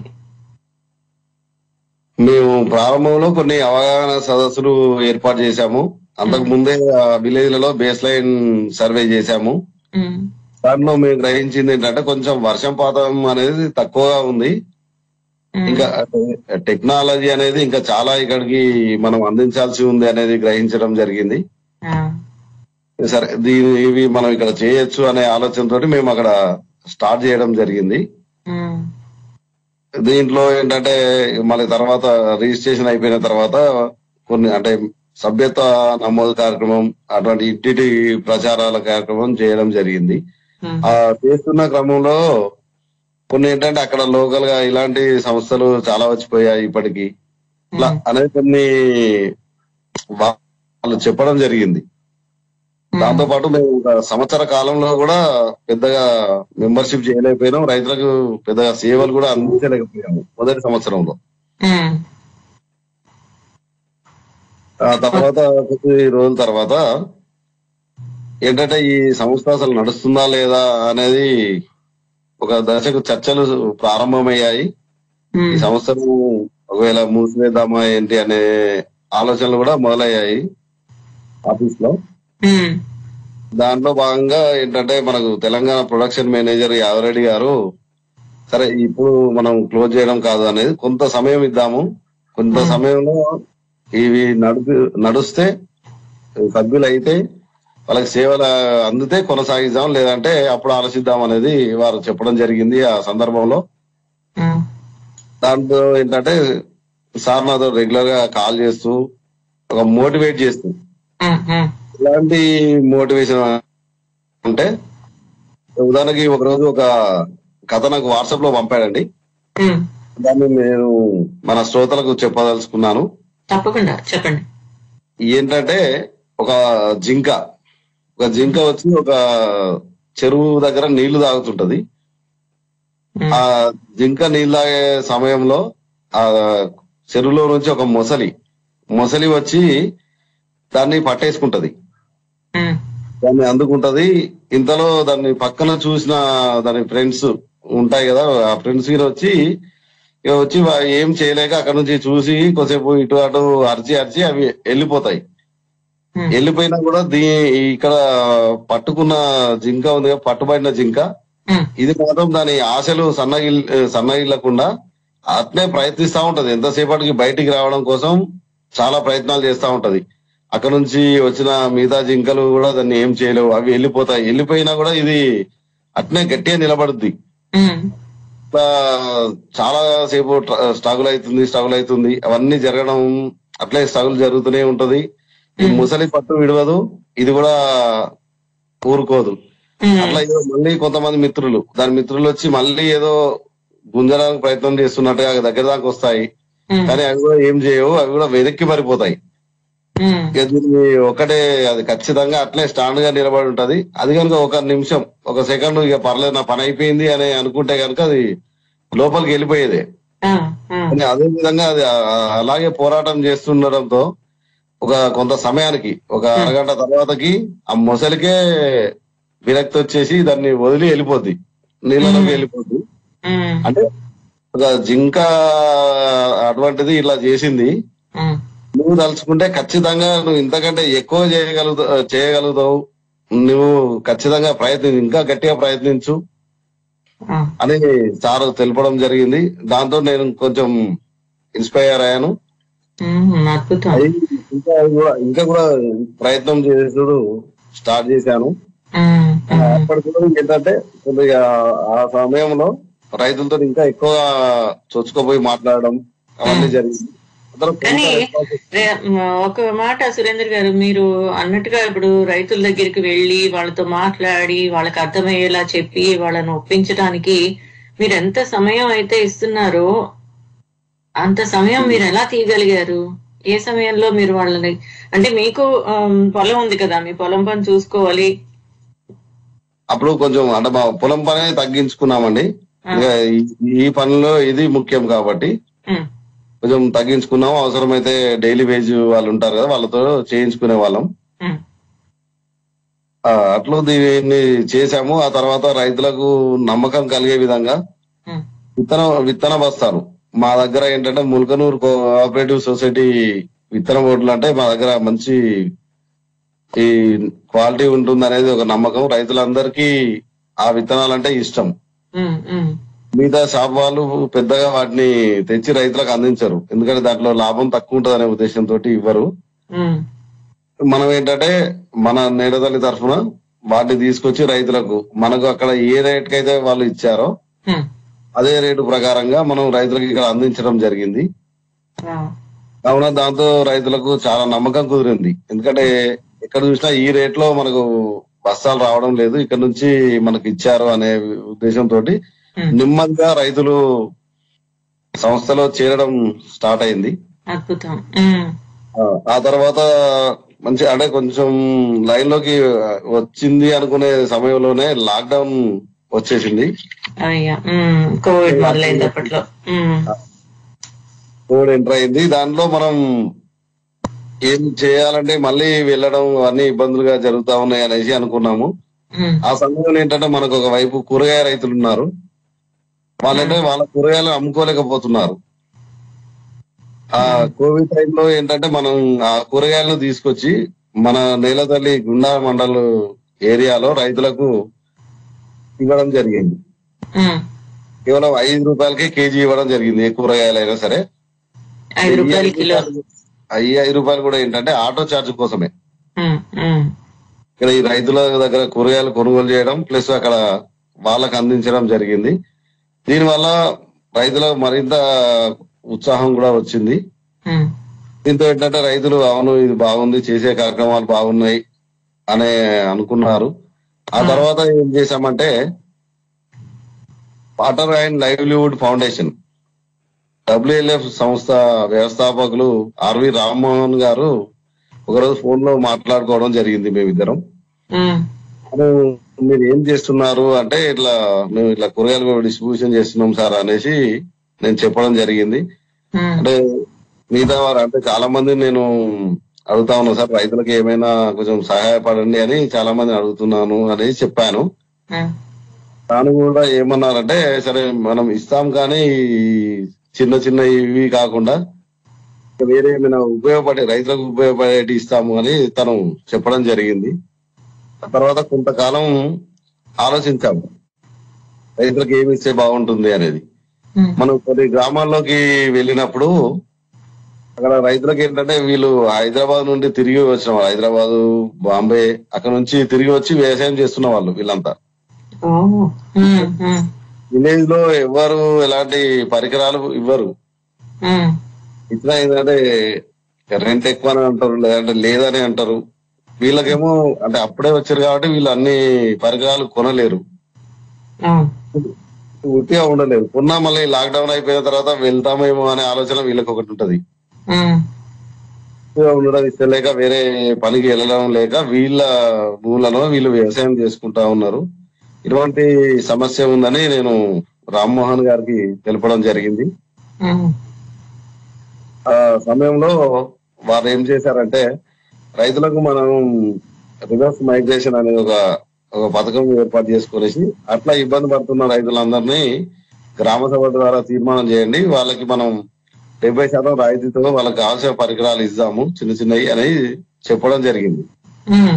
మేము ప్రారంభంలో కొన్ని అవగాహన సదస్సులు ఏర్పాటు చేశాము అంతకు ముందే విలేజ్ లలో బేస్ లైన్ సర్వే చేశాము ఉమ్, దాంట్లో మేము గ్రహించింది ఏంటంటే కొంచెం వర్షపాతం అనేది తక్కువగా ఉంది ఉమ్, ఇంకా టెక్నాలజీ అనేది ఇంకా చాలా ఇక్కడికి మనం అందించాల్సి ఉంది అనేది గ్రహించడం జరిగింది ఆ, సరే దీని ఇవి మనం ఇక్కడ చేయొచ్చు అనే ఆలోచనతోటి మేము అక్కడ స్టార్ట్ చేయడం జరిగింది ఉమ్, దీంట్లో ఏంటంటే మళ్ళీ తర్వాత రిజిస్ట్రేషన్ అయిపోయిన తర్వాత కొన్ని అంటే సభ్యత్వ నమోదు కార్యక్రమం అటువంటి ఇంటిటి ప్రచారాల కార్యక్రమం చేయడం జరిగింది ఉమ్, ఆ చేస్తున్న క్రమంలో కొన్ని ఏంటంటే అక్కడ లోకల్ గా ఇలాంటి సంస్థలు చాలా వచ్చిపోయాయి ఇప్పటికి ఇట్లా అనేది కొన్ని వాళ్ళు చెప్పడం జరిగింది దాంతో పాటు మేము ఒక సంవత్సర కాలంలో కూడా పెద్దగా మెంబర్షిప్ చేయలేకపోయినాం రైతులకు పెద్దగా సేవలు కూడా అందించలేకపోయాము మొదటి సంవత్సరంలో ఉమ్, ఆ తర్వాత కొద్ది రోజుల తర్వాత ఏంటంటే ఈ సంస్థ అసలు నడుస్తుందా లేదా అనేది ఒక దశకు చర్చలు ప్రారంభమయ్యాయి ఈ ఉమ్, సంస్థను ఒకవేళ మూసివేద్దామా ఏంటి అనే ఆలోచనలు కూడా మొదలయ్యాయి ఆఫీస్ లో ఉమ్, దాంట్లో భాగంగా ఏంటంటే మనకు తెలంగాణ ప్రొడక్షన్ మేనేజర్ యాదరెడ్డి గారు సరే ఇప్పుడు మనం క్లోజ్ చేయడం కాదు అనేది కొంత సమయం ఇద్దాము కొంత సమయంలో ఇవి నడుపు నడుస్తే సభ్యులు అయితే వాళ్ళకి సేవలు అందితే కొనసాగిద్దాం లేదంటే అప్పుడు ఆలోచిద్దాం అనేది వారు చెప్పడం జరిగింది ఆ సందర్భంలో ఉమ్, దాంతో ఏంటంటే సార్ నాతో రెగ్యులర్ గా కాల్ చేస్తూ ఒక మోటివేట్ చేస్తూ ఉమ్, ఉమ్, ఎలాంటి మోటివేషన్ అంటే ఉదాహరణకి ఒక రోజు ఒక కథ నాకు వాట్సాప్ లో పంపాడండి ఉమ్. దాన్ని నేను మన శ్రోతలకు చెప్పదలుచుకున్నాను తప్పకుండా చెప్పండి ఏంటంటే ఒక జింక ఒక జింక వచ్చి ఒక చెరువు దగ్గర నీళ్లు తాగుతుంటది ఉమ్, ఆ జింక నీళ్ళు తాగే సమయంలో ఆ చెరువులో నుంచి ఒక మొసలి మొసలి వచ్చి దాన్ని పట్టేసుకుంటది ఉమ్, దాన్ని అందుకుంటది ఇంతలో దాన్ని పక్కన చూసిన దాని ఫ్రెండ్స్ ఉంటాయి కదా ఆ ఫ్రెండ్స్ గిన వచ్చి ఇక వచ్చి వా- ఏం చేయలేక అక్కడ నుంచి చూసి కొద్దిసేపు ఇటు అటు అరిచి అరిచి అవి వెళ్ళిపోతాయి ఉమ్, వెళ్ళిపోయినా కూడా దీ ఇక్కడ పట్టుకున్న జింక ఉంది కదా, పట్టుబడిన జింక ఉమ్, ఇది మాత్రం దాని ఆశలు సన్నగిల్ సన్నగిల్లకుండా అట్నే ప్రయత్నిస్తా ఉంటది ఎంతసేపటికి బయటికి రావడం కోసం చాలా ప్రయత్నాలు చేస్తా ఉంటది అక్కడ నుంచి వచ్చిన మిగతా జింకలు కూడా దాన్ని ఏం చేయలేవు అవి వెళ్ళిపోతాయి వెళ్ళిపోయినా కూడా ఇది అట్నే గట్టిగా నిలబడుద్ది ఉమ్, ఇట్లా చాలా సేపు స్ట్రగుల్ అవుతుంది స్ట్రగుల్ అవుతుంది అవన్నీ జరగడం అట్లే స్ట్రగుల్ జరుగుతూనే ఉంటది ఈ ముసలి పట్టు విడవదు ఇది కూడా ఊరుకోదు ఉమ్, అట్లా ఏదో మళ్ళీ కొంతమంది మిత్రులు దాని మిత్రులు వచ్చి మళ్ళీ ఏదో గుంజడానికి ప్రయత్నం చేస్తున్నట్టుగా దగ్గర దాకా వస్తాయి ఉమ్, కానీ అవి కూడా ఏం చేయవు అవి కూడా వెనక్కి పడిపోతాయి ఉమ్, ఇక దీన్ని ఒకటే అది ఖచ్చితంగా అట్లే స్టాండ్ గా నిలబడి ఉంటది అది కనుక ఒక నిమిషం ఒక సెకండ్ ఇక పర్లేదు నా పని అయిపోయింది అని అనుకుంటే కనుక అది లోపలికి వెళ్ళిపోయేదే ఆ, ఆ, కానీ అదే విధంగా అది ఆ- అలాగే పోరాటం చేస్తుండడంతో ఒక కొంత సమయానికి ఒక అరగంట తర్వాతకి ఆ మొసలికే విరక్తి వచ్చేసి దాన్ని వదిలి వెళ్ళిపోద్ది నీళ్ళలోకి వెళ్ళిపోద్ది ఉమ్, అంటే ఒక జింక అటువంటిది ఇలా చేసింది ఉమ్, నువ్వు తలుచుకుంటే ఖచ్చితంగా నువ్వు ఇంతకంటే ఎక్కువ చేయగలుగుతావు చేయగలుగుతావు నువ్వు ఖచ్చితంగా ప్రయత్ని ఇంకా గట్టిగా ప్రయత్నించు ఆ, అని సార్ తెలపడం జరిగింది దాంతో నేను కొంచెం ఇన్స్పైర్ అయ్యాను ఉమ్, అద్భుతం అది ఇంకా కూడా ఇంకా కూడా ప్రయత్నం చేసుడు స్టార్ట్ చేశాను ఉమ్, ఉమ్, అప్పటికి కూడా ఏంటంటే కొద్దిగా ఆ సమయంలో రైతులతో ఇంకా ఎక్కువ చొచ్చుకోపోయి మాట్లాడడం అవన్నీ జరిగింది అందరూ కానీ కొంత రే- ఒక మాట సురేందర్ గారు మీరు అన్నట్టుగా ఇప్పుడు రైతుల దగ్గరికి వెళ్ళి వాళ్ళతో మాట్లాడి వాళ్ళకి అర్థమయ్యేలా చెప్పి వాళ్ళని ఒప్పించడానికి మీరు ఎంత సమయం అయితే ఇస్తున్నారో అంత సమయం మీరు ఎలా తీయగలిగారు ఏ సమయంలో మీరు వాళ్ళని అంటే మీకు ఆమ్, పొలం ఉంది కదా మీ పొలం పని చూసుకోవాలి అప్పుడు కొంచెం అంటే మా పొలం పని తగ్గించుకున్నామండి ఇంకా ఈ- ఈ పనిలో ఇది ముఖ్యం కాబట్టి ఉమ్, కొంచెం తగ్గించుకున్నాం అవసరమైతే డైలీ వేజ్ వాళ్ళు ఉంటారు కదా వాళ్ళతో చేయించుకునే వాళ్ళం ఉమ్, ఆ, అట్లా దీన్ని చేశాము ఆ తర్వాత రైతులకు నమ్మకం కలిగే విధంగా ఉమ్, విత్తన విత్తన బస్తాలు మా దగ్గర ఏంటంటే ముల్కనూరు కోఆపరేటివ్ సొసైటీ విత్తన బోర్డులు అంటే మా దగ్గర మంచి ఈ క్వాలిటీ ఉంటుంది అనేది ఒక నమ్మకం రైతులందరికీ ఆ విత్తనాలు అంటే ఇష్టం ఉమ్, ఉమ్, మిగతా షాప్ వాళ్ళు పెద్దగా వాటిని తెచ్చి రైతులకు అందించరు ఎందుకంటే దాంట్లో లాభం తక్కువ ఉంటుంది అనే ఉద్దేశంతో ఇవ్వరు ఉమ్, మనం ఏంటంటే మన నేడతల్లి తరఫున వాటిని తీసుకొచ్చి రైతులకు మనకు అక్కడ ఏ రేట్ కి అయితే వాళ్ళు ఇచ్చారో ఉమ్. అదే రేటు ప్రకారంగా మనం రైతులకు ఇక్కడ అందించడం జరిగింది ఆ, కావున దాంతో రైతులకు చాలా నమ్మకం కుదిరింది ఎందుకంటే ఎక్కడ చూసినా ఈ రేట్ లో మనకు బస్తాలు రావడం లేదు ఇక్కడ నుంచి మనకు ఇచ్చారు అనే ఉద్దేశంతో ఉమ్, నెమ్మదిగా రైతులు సంస్థలో చేరడం స్టార్ట్ అయింది అద్భుతం ఉమ్, ఆ, ఆ తర్వాత మంచి అంటే కొంచెం లైన్ లోకి వచ్చింది అనుకునే సమయంలోనే లాక్డౌన్ వచ్చేసింది అయ్యా ఉమ్, కోవిడ్ మొదలైంది అప్పట్లో ఉమ్, కోవిడ్ ఎంటర్ అయింది దాంట్లో మనం ఏం చేయాలంటే మళ్ళీ వెళ్ళడం అన్ని ఇబ్బందులుగా జరుగుతా ఉన్నాయి అనేసి అనుకున్నాము ఉమ్, ఆ సమయంలో ఏంటంటే మనకు ఒక వైపు కూరగాయ రైతులు ఉన్నారు వాళ్ళంటే వాళ్ళ కూరగాయలు అమ్ముకోలేకపోతున్నారు ఆ కోవిడ్ టైంలో ఏంటంటే మనం ఆ కూరగాయలను తీసుకొచ్చి మన నేలతల్లి గుండా మండల్ ఏరియాలో రైతులకు ఇవ్వడం జరిగింది ఉమ్. కేవలం ఐదు రూపాయలకే కేజీ ఇవ్వడం జరిగింది ఏ కూరగాయలైనా సరే ఐదు రూపాయల కిలో ఈ ఐదు రూపాయలు కూడా ఏంటంటే ఆటో ఛార్జ్ కోసమే ఉమ్, ఉమ్, ఇక్కడ ఈ రైతుల దగ్గర కూరగాయలు కొనుగోలు చేయడం ప్లస్ అక్కడ వాళ్ళకు అందించడం జరిగింది దీనివల్ల రైతులకు మరింత ఉత్సాహం కూడా వచ్చింది ఉమ్, దీంతో ఏంటంటే రైతులు అవును ఇది బాగుంది చేసే కార్యక్రమాలు బాగున్నాయి అనే అనుకున్నారు ఆ తర్వాత ఏం చేశామంటే water and livelihood foundation WLF సంస్థ వ్యవస్థాపకులు ఆర్వి రామ్మోహన్ గారు ఒకరోజు ఫోన్ లో మాట్లాడుకోవడం జరిగింది మేమిద్దరం ఉమ్, అప్పుడు మీరు ఏం చేస్తున్నారు అంటే ఇట్లా మేము ఇట్లా కూరగాయలు డిస్ట్రిబ్యూషన్ చేస్తున్నాం సార్ అనేసి నేను చెప్పడం జరిగింది ఉమ్, అంటే మిగతా వారు అంటే చాలా మంది నేను అడుగుతా ఉన్నా సార్ రైతులకు ఏమైనా కొంచెం సహాయపడండి అని చాలా మంది అడుగుతున్నాను అనేసి చెప్పాను ఉమ్, తాను కూడా ఏమన్నారంటే సరే మనం ఇస్తాం కానీ ఈ చిన్న చిన్న ఇవి కాకుండా ఇంకా వేరే ఏమైనా ఉపయోగపడే రైతులకు ఉపయోగపడేటి ఇస్తాము అని తను చెప్పడం జరిగింది ఆ తర్వాత కొంతకాలం ఆలోచించాము రైతులకు ఏమి ఇస్తే బాగుంటుంది అనేది ఉమ్, మనం కొన్ని గ్రామాల్లోకి వెళ్ళినప్పుడు అక్కడ రైతులకు ఏంటంటే వీళ్ళు హైదరాబాద్ నుండి తిరిగి వచ్చిన వాళ్ళు హైదరాబాద్ బాంబే అక్కడ నుంచి తిరిగి వచ్చి వ్యవసాయం చేస్తున్న వాళ్ళు వీళ్ళంతా ఓ, ఉమ్, ఉమ్, విలేజ్ లో ఎవరు ఎలాంటి పరికరాలు ఇవ్వరు ఉమ్, ఇట్లా ఏంటంటే రెంట్ ఎక్కువ అని అంటారు లేదంటే లేదని అంటారు వీళ్ళకేమో అంటే అప్పుడే వచ్చారు కాబట్టి వీళ్ళు అన్ని పరికరాలు కొనలేరు అవును, ఉట్టిగా ఉండలేరు కొన్నా మళ్ళీ లాక్డౌన్ అయిపోయిన తర్వాత వెళ్తామేమో అనే ఆలోచన వీళ్ళకి ఒకటి ఉంటది ఉమ్, ఎక్కువ ఉండడం ఇష్టం లేక వేరే పనికి వెళ్ళడం లేక వీళ్ళ భూములలో వీళ్ళు వ్యవసాయం చేసుకుంటా ఉన్నారు ఇటువంటి సమస్య ఉందని నేను రామ్మోహన్ గారికి తెలపడం జరిగింది ఉమ్, ఆ సమయంలో వారు ఏం చేశారంటే రైతులకు మనం రివర్స్ మైగ్రేషన్ అనే ఒక ఒక పథకం ఏర్పాటు చేసుకునేసి అట్లా ఇబ్బంది పడుతున్న రైతులందరినీ గ్రామ సభ ద్వారా తీర్మానం చేయండి వాళ్ళకి మనం డెబ్బై శాతం రాయితీతో వాళ్ళకి కావాల్సిన పరికరాలు ఇద్దాము చిన్న చిన్నవి అని చెప్పడం జరిగింది ఉమ్,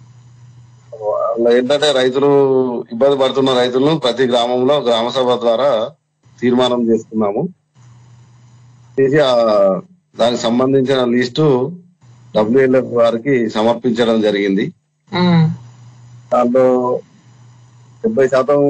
వాళ్ళ ఏంటంటే రైతులు ఇబ్బంది పడుతున్న రైతులను ప్రతి గ్రామంలో గ్రామ సభ ద్వారా తీర్మానం చేసుకున్నాము చేసి ఆ దానికి సంబంధించిన లిస్టు డబ్ల్యూఎల్ఎఫ్ వారికి సమర్పించడం జరిగింది ఉమ్, దాంట్లో డెబ్బై శాతం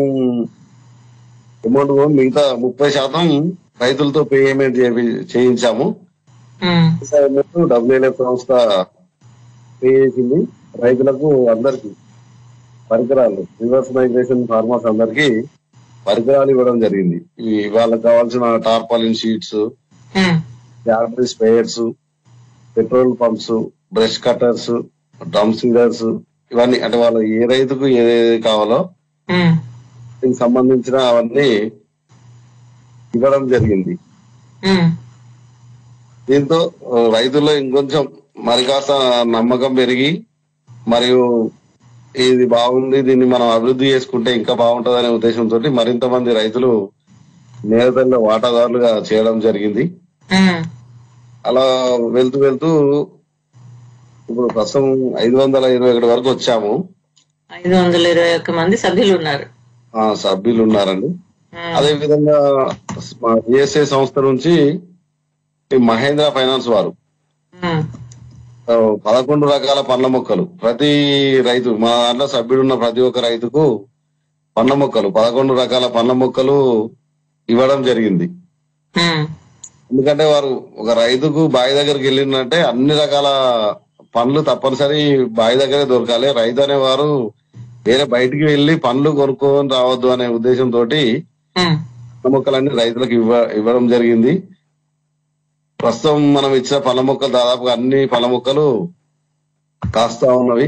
అమౌంట్ మిగతా ముప్పై శాతం రైతులతో పేమెంట్ చేపి- చేయించాము ఉమ్, డబ్ల్యూఎల్ఎఫ్ సంస్థ పే చేసింది రైతులకు అందరికి పరికరాలు రివర్స్ మైగ్రేషన్ ఫార్మర్స్ అందరికి పరికరాలు ఇవ్వడం జరిగింది ఇవి వాళ్ళకి కావాల్సిన టార్పాలిన్ షీట్స్ ఉమ్, battery sprayers petrol pumps brush cutters drum seeders ఇవన్నీ అంటే వాళ్ళు ఏ రైతుకు ఏది కావాలో ఉమ్, దీనికి సంబంధించిన అవన్నీ ఇవ్వడం జరిగింది ఉమ్, దీంతో ఆ, రైతుల్లో ఇంకొంచెం మరి కాస్త నమ్మకం పెరిగి మరియు ఇది బాగుంది దీన్ని మనం అభివృద్ధి చేసుకుంటే ఇంకా బాగుంటది అనే ఉద్దేశంతో మరింత మంది రైతులు నేతల్లో వాటాదారులుగా చేయడం జరిగింది ఉమ్, అలా వెళ్తూ వెళ్తూ ఇప్పుడు ప్రస్తుతం ఐదు వందల ఇరవై ఒకటి వరకు వచ్చాము ఐదు వందల ఇరవై ఒక్క మంది సభ్యులు ఉన్నారు ఆ సభ్యులు ఉన్నారండి ఉమ్, అదే విధంగా మా బిఎస్ఏ సంస్థ నుంచి ఈ మహేంద్ర ఫైనాన్స్ వారు ఉమ్, ఆ, పదకొండు రకాల పండ్ల మొక్కలు ప్రతి రైతు మా దాంట్లో సభ్యుడున్న ప్రతి ఒక్క రైతుకు పండ్ల మొక్కలు పదకొండు రకాల పండ్ల మొక్కలు ఇవ్వడం జరిగింది ఉమ్, ఎందుకంటే వారు ఒక రైతుకు బావి దగ్గరికి వెళ్ళిందంటే అన్ని రకాల పండ్లు తప్పనిసరి బావి దగ్గరే దొరకాలి రైతు అనేవారు వేరే బయటికి వెళ్లి పండ్లు కొనుక్కొని రావద్దు అనే ఉద్దేశంతో ఉమ్, పండ్ల మొక్కలన్నీ రైతులకు ఇవ్వ ఇవ్వడం జరిగింది ప్రస్తుతం మనం ఇచ్చిన పండ్ల మొక్కలు దాదాపుగా అన్ని పండ్ల మొక్కలు కాస్తా ఉన్నవి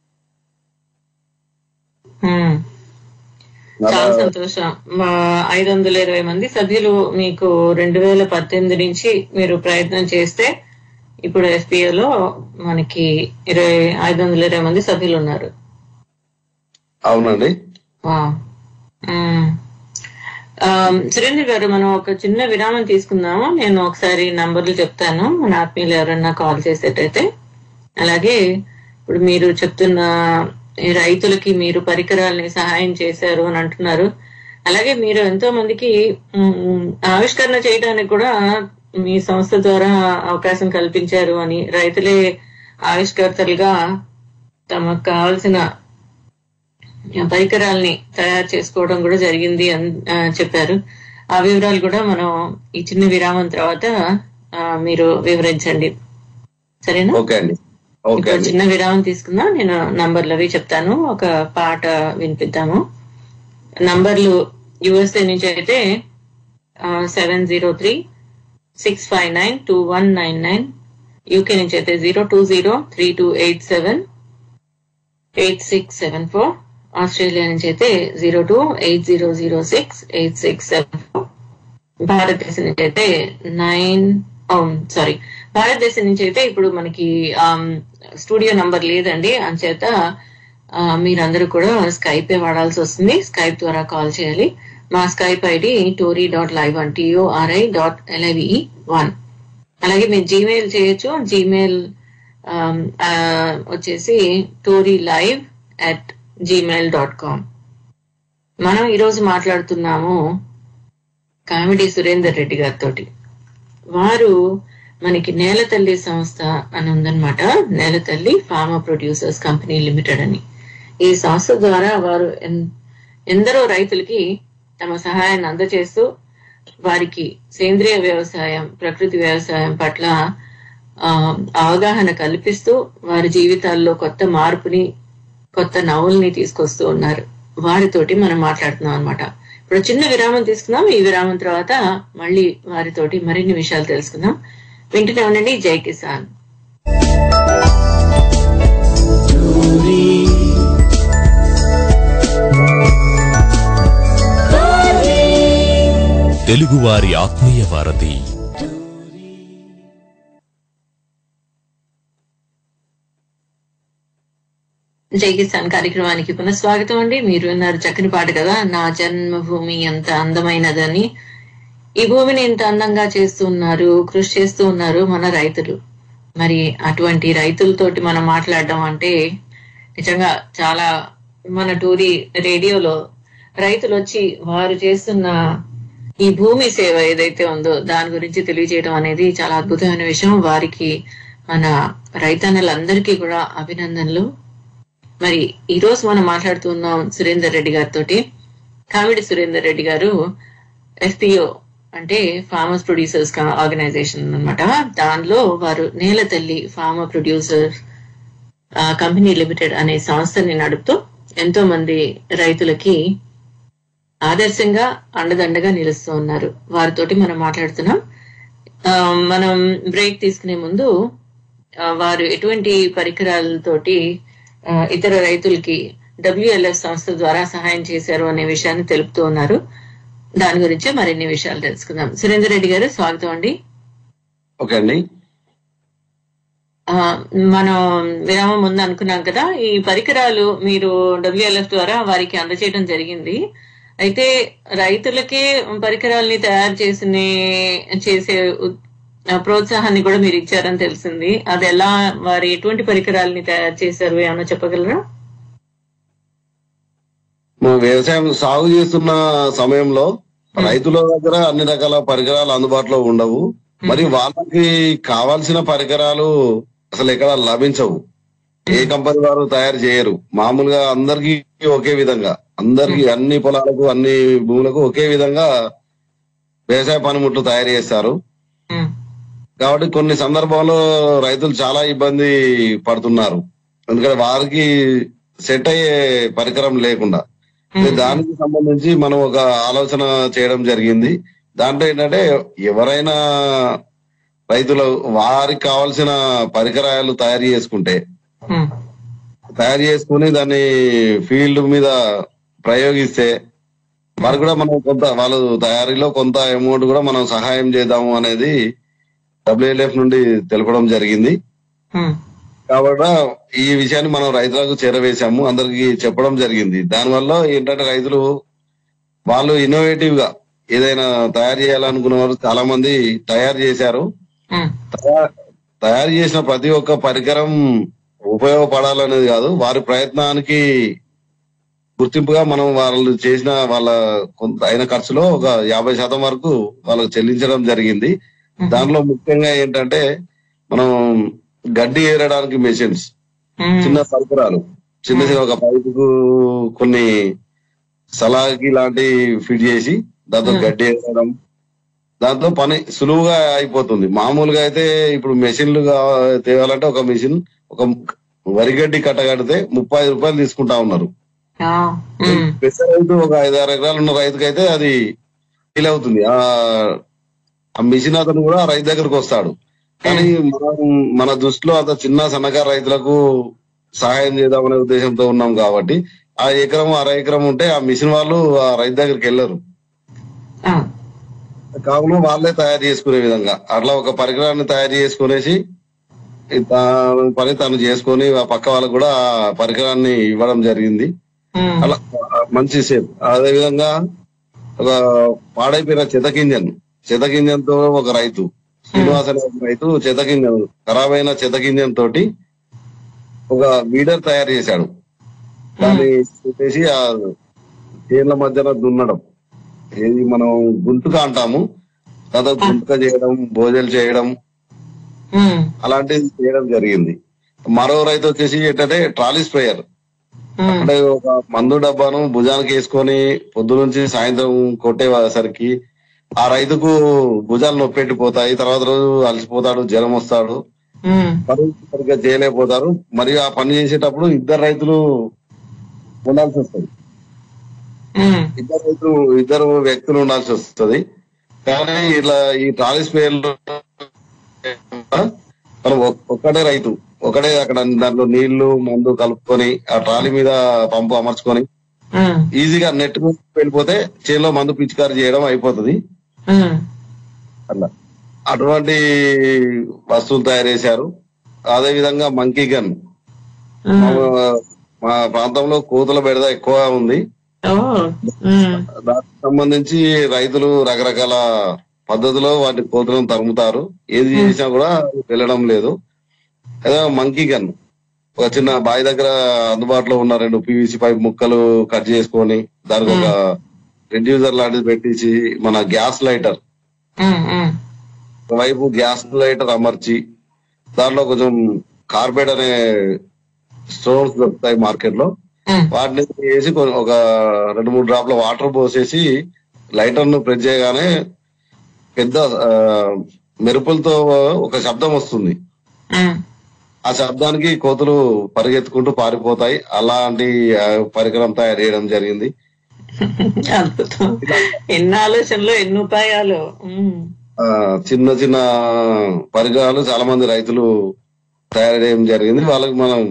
ఉమ్. చాలా సంతోషం మా ఐదు వందల ఇరవై మంది సభ్యులు మీకు రెండు వేల పద్దెనిమిది నుంచి మీరు ప్రయత్నం చేస్తే ఇప్పుడు FPO లో మనకి ఇరవై ఐదు వందల ఇరవై మంది సభ్యులు ఉన్నారు అవునండి వావ్. మ్మ్. ఆమ్, సురేంద్ర గారు మనం ఒక చిన్న విరామం తీసుకుందాము నేను ఒకసారి నంబర్లు చెప్తాను మన ఆత్మీయులు ఎవరన్నా కాల్ చేసేటైతే అలాగే ఇప్పుడు మీరు చెప్తున్న ఈ రైతులకి మీరు పరికరాలని సహాయం చేశారు అని అంటున్నారు అలాగే మీరు ఎంతో మందికి మ్మ్, ఆవిష్కరణ చేయడానికి కూడా మీ సంస్థ ద్వారా అవకాశం కల్పించారు అని రైతులే ఆవిష్కర్తలుగా తమకు కావాల్సిన పరికరాల్ని తయారు చేసుకోవడం కూడా జరిగింది అని ఆ, చెప్పారు ఆ వివరాలు కూడా మనం ఈ చిన్న విరామం తర్వాత ఆ, మీరు వివరించండి సరేనా ఓకే అండి ఓకే ఇప్పుడు అండి చిన్న విరామం తీసుకుందాం నేను నంబర్లు అవి చెప్తాను ఒక పాట వినిపిద్దాము నంబర్లు యుఎస్ఏ నుంచి అయితే seven zero three six five nine two one nine nine UK నుంచి అయితే zero two zero three two eight seven eight six seven four Australia నుంచి అయితే zero two eight zero zero six eight six seven four భారతదేశం నుంచి అయితే nine sorry భారతదేశం నుంచి అయితే ఇప్పుడు మనకి ఆమ్, స్టూడియో నంబర్ లేదండి అంచేత ఆ, మీరందరూ కూడా స్కైపే వాడాల్సి వస్తుంది స్కైప్ ద్వారా కాల్ చేయాలి మా Skype ID Tori dot live one TORI dot LIVE one అలాగే మీరు జీమెయిల్ చేయొచ్చు జీమెయిల్ వచ్చేసి Tori live at Gmail dot com మనం ఈరోజు మాట్లాడుతున్నాము కామెడీ సురేందర్ రెడ్డి గారితో వారు మనకి నేలతల్లి సంస్థ అని ఉందన్నమాట నేలతల్లి ఫార్మా ప్రొడ్యూసర్స్ కంపెనీ లిమిటెడ్ అని ఈ సంస్థ ద్వారా వారు ఎన్- ఎందరో రైతులకి తమ సహాయాన్ని అందజేస్తూ వారికి సేంద్రియ వ్యవసాయం ప్రకృతి వ్యవసాయం పట్ల ఆ, అవగాహన కల్పిస్తూ వారి జీవితాల్లో కొత్త మార్పుని కొత్త నవ్వుల్ని తీసుకొస్తూ ఉన్నారు వారితోటి మనం మాట్లాడుతున్నాం అన్నమాట ఇప్పుడు చిన్న విరామం తీసుకుందాం ఈ విరామం తర్వాత మళ్ళీ వారితోటి మరిన్ని విషయాలు తెలుసుకుందాం వింటూనే ఉండండి జై కిసాన్ తెలుగువారి ఆత్మీయ వారధి జై కిసాన్ కార్యక్రమానికి పునః స్వాగతం అండి మీరు విన్నారు చక్కని పాట కదా నా జన్మభూమి ఎంత అందమైనదని ఈ భూమిని ఎంత అందంగా చేస్తూ ఉన్నారు కృషి చేస్తూ ఉన్నారు మన రైతులు మరి అటువంటి రైతులతోటి మనం మాట్లాడడం అంటే నిజంగా చాలా మన టూరి రేడియోలో రైతులు వచ్చి వారు చేస్తున్న ఈ భూమి సేవ ఏదైతే ఉందో దాని గురించి తెలియజేయడం అనేది చాలా అద్భుతమైన విషయం వారికి మన రైతన్నలందరికీ కూడా అభినందనలు మరి ఈ రోజు మనం మాట్లాడుతున్నాం సురేందర్ రెడ్డి గారితో కామిడి సురేందర్ రెడ్డి గారు ఎఫ్పిఓ అంటే ఫార్మర్స్ ప్రొడ్యూసర్స్ ఆర్గనైజేషన్ అన్నమాట దానిలో వారు నేల తల్లి ఫార్మర్ ప్రొడ్యూసర్ కంపెనీ లిమిటెడ్ అనే సంస్థని నడుపుతూ ఎంతో మంది రైతులకి ఆదర్శంగా అండదండగా నిలుస్తూ ఉన్నారు వారితోటి మనం మాట్లాడుతున్నాం ఆ, మనం బ్రేక్ తీసుకునే ముందు ఆ, వారు ఎటువంటి పరికరాలతోటి ఆ, ఇతర రైతులకి డబ్ల్యూఎల్ఎఫ్ సంస్థ ద్వారా సహాయం చేశారు అనే విషయాన్ని తెలుపుతూ ఉన్నారు దాని గురించే మరిన్ని విషయాలు తెలుసుకుందాం సురేందర్ రెడ్డి గారు స్వాగతం అండి ఓకే అండి ఆ, మనం విరామం ముందు అనుకున్నాం కదా ఈ పరికరాలు మీరు డబ్ల్యూఎల్ఎఫ్ ద్వారా వారికి అందజేయడం జరిగింది అయితే రైతులకే పరికరాల్ని తయారు చేసిన చేసే ఉ- ఆ, ప్రోత్సాహాన్ని కూడా మీరు ఇచ్చారని తెలిసింది అది ఎలా వారు ఎటువంటి పరికరాలని తయారు చేశారు ఏమన్నా చెప్పగలరా మనం వ్యవసాయం సాగు చేస్తున్న సమయంలో రైతుల దగ్గర అన్ని రకాల పరికరాలు అందుబాటులో ఉండవు మరి వాళ్ళకి కావాల్సిన పరికరాలు అసలు ఎక్కడ లభించవు ఏ కంపెనీ వారు తయారు చేయరు మామూలుగా అందరికి ఒకే విధంగా అందరికి అన్ని పొలాలకు అన్ని భూములకు ఒకే విధంగా వ్యవసాయ పనిముట్లు తయారు చేస్తారు ఉమ్, కాబట్టి కొన్ని సందర్భాల్లో రైతులు చాలా ఇబ్బంది పడుతున్నారు ఎందుకంటే వారికి సెట్ అయ్యే పరికరం లేకుండా దానికి సంబంధించి మనం ఒక ఆలోచన చేయడం జరిగింది దాంట్లో ఏంటంటే ఎవరైనా రైతులు వారికి కావాల్సిన పరికరాలు తయారు చేసుకుంటే ఉమ్, తయారు చేసుకుని దాన్ని ఫీల్డ్ మీద ప్రయోగిస్తే వారు కూడా మనం కొంత వాళ్ళు తయారీలో కొంత అమౌంట్ కూడా మనం సహాయం చేద్దాము అనేది డబ్ల్యూఎల్ఎఫ్ నుండి తెలపడం జరిగింది ఉమ్, కాబట్టి ఈ విషయాన్ని మనం రైతులకు చేరవేశాము అందరికి చెప్పడం జరిగింది దానివల్ల ఏంటంటే రైతులు వాళ్ళు ఇన్నోవేటివ్ గా ఏదైనా తయారు చేయాలనుకున్న వారు చాలా మంది తయారు చేశారు ఉమ్, తయా- తయారు చేసిన ప్రతి ఒక్క పరికరం ఉపయోగపడాలనేది కాదు వారి ప్రయత్నానికి గుర్తింపుగా మనం వాళ్ళు చేసిన వాళ్ళ కొంత అయిన ఖర్చులో ఒక యాభై శాతం వరకు వాళ్ళకు చెల్లించడం జరిగింది దానిలో ముఖ్యంగా ఏంటంటే మనం గడ్డి ఏరడానికి మెషిన్స్ ఉమ్, చిన్న పరికరాలు చిన్న చిన్న ఒక పైపుకు కొన్ని సలాకి లాంటి ఫిట్ చేసి దాంతో గడ్డి వేయడం దాంతో పని సులువుగా అయిపోతుంది మామూలుగా అయితే ఇప్పుడు మెషిన్లు కా- తేవాలంటే ఒక మెషిన్ ఒక వరిగడ్డి కట్ట కడితే ముప్పై ఐదు రూపాయలు తీసుకుంటా ఉన్నారు ఆ, ఉమ్, పెద్ద రైతు ఒక ఐదు ఆరు ఎకరాలు ఉన్న రైతుకైతే అది ఫీల్ అవుతుంది ఆ ఆ మిషన్ అతను కూడా రైతు దగ్గరకు వస్తాడు కానీ మనం మన దృష్టిలో అంత చిన్న సన్నకారు రైతులకు సహాయం చేద్దామనే ఉద్దేశంతో ఉన్నాం కాబట్టి ఆ ఎకరం అర ఎకరం ఉంటే ఆ మిషన్ వాళ్ళు ఆ రైతు దగ్గరికి వెళ్ళరు ఆ, కావున వాళ్ళే తయారు చేసుకునే విధంగా అట్లా ఒక పరికరాన్ని తయారు చేసుకునేసి ఈ తా- పని తను చేసుకొని ఆ పక్క వాళ్ళకు కూడా ఆ పరికరాన్ని ఇవ్వడం జరిగింది ఉమ్, అలా ఆ, మంచి సేఫ్ అదే విధంగా ఒక పాడైపోయిన చెతకింజన్ చెతకింజన్ తో ఒక రైతు శ్రీనివాస్ అనే ఒక రైతు చెతకింజన్ ఖరాబ్ అయిన చెతకింజన్ తోటి ఒక వీడర్ తయారు చేశాడు దాన్ని పెట్టేసి ఆ చేన్ల మధ్యన దున్నడం ఏది మనం గుంటుక అంటాము తర్వాత గుంటుక చేయడం భోజనం చేయడం ఉమ్, అలాంటివి చేయడం జరిగింది మరో రైతు వచ్చేసి ఏంటంటే ట్రాలీ స్ప్రేయర్ ఉమ్, అంటే ఒక మందు డబ్బాను భుజానికి వేసుకొని పొద్దు నుంచి సాయంత్రం కొట్టేసరికి ఆ రైతుకు భుజాలు నొప్పెట్టిపోతాయి తర్వాత రోజు అలసిపోతాడు జ్వరం వస్తాడు ఉమ్, పని సరిగ్గా చేయలేకపోతారు మరియు ఆ పని చేసేటప్పుడు ఇద్దరు రైతులు ఉండాల్సి వస్తుంది ఉమ్, ఇద్దరు రైతులు ఇద్దరు వ్యక్తులు ఉండాల్సి వస్తుంది కానీ ఇట్లా ఈ ట్రాలీ స్పేర్లు మనం ఒ- ఒక్కడే రైతు ఒకడే అక్కడ దాంట్లో నీళ్లు మందు కలుపుకొని ఆ ట్రాలీ మీద పంపు అమర్చుకొని ఉమ్, ఈజీగా నెట్ వెళ్ళిపోతే చేలో మందు పిచికారి చేయడం అయిపోతుంది ఉమ్, అట్లా అటువంటి వస్తువులు తయారు చేశారు అదే విధంగా మంకీ గన్ ఉమ్. మా ప్రాంతంలో కోతుల బెడద ఎక్కువ ఉంది ఓ, ఉమ్, దానికి సంబంధించి రైతులు రకరకాల పద్ధతిలో వాటి కోతులను తరుముతారు ఏది చేసినా కూడా వెళ్ళడం లేదు అదే మంకీ గన్ ఒక చిన్న బావి దగ్గర అందుబాటులో ఉన్న రెండు పీవీసీ పైప్ ముక్కలు కట్ చేసుకొని దానికి ఒక రెడ్యూసర్ లాంటిది పెట్టించి మన గ్యాస్ లైటర్ ఉమ్, ఉమ్, ఒకవైపు గ్యాస్ లైటర్ అమర్చి దాంట్లో కొంచెం కార్బెట్ అనే స్టోన్స్ దొరుకుతాయి మార్కెట్ లో ఉమ్, వాటిని వేసి కొ- ఒక రెండు మూడు డ్రాప్ల వాటర్ పోసేసి లైటర్ ను ప్రెస్ చేయగానే పెద్ద ఆ, మెరుపులతో ఒక శబ్దం వస్తుంది ఉమ్. ఆ శబ్దానికి కోతులు పరిగెత్తుకుంటూ పారిపోతాయి అలాంటి ఆ, పరికరం తయారు చేయడం జరిగింది అద్భుతం ఎన్ని ఆలోచనలు ఎన్ని ఉపాయాలు ఉమ్, ఆ చిన్న చిన్న పరికరాలు చాలా మంది రైతులు తయారు చేయడం జరిగింది వాళ్ళకి మనం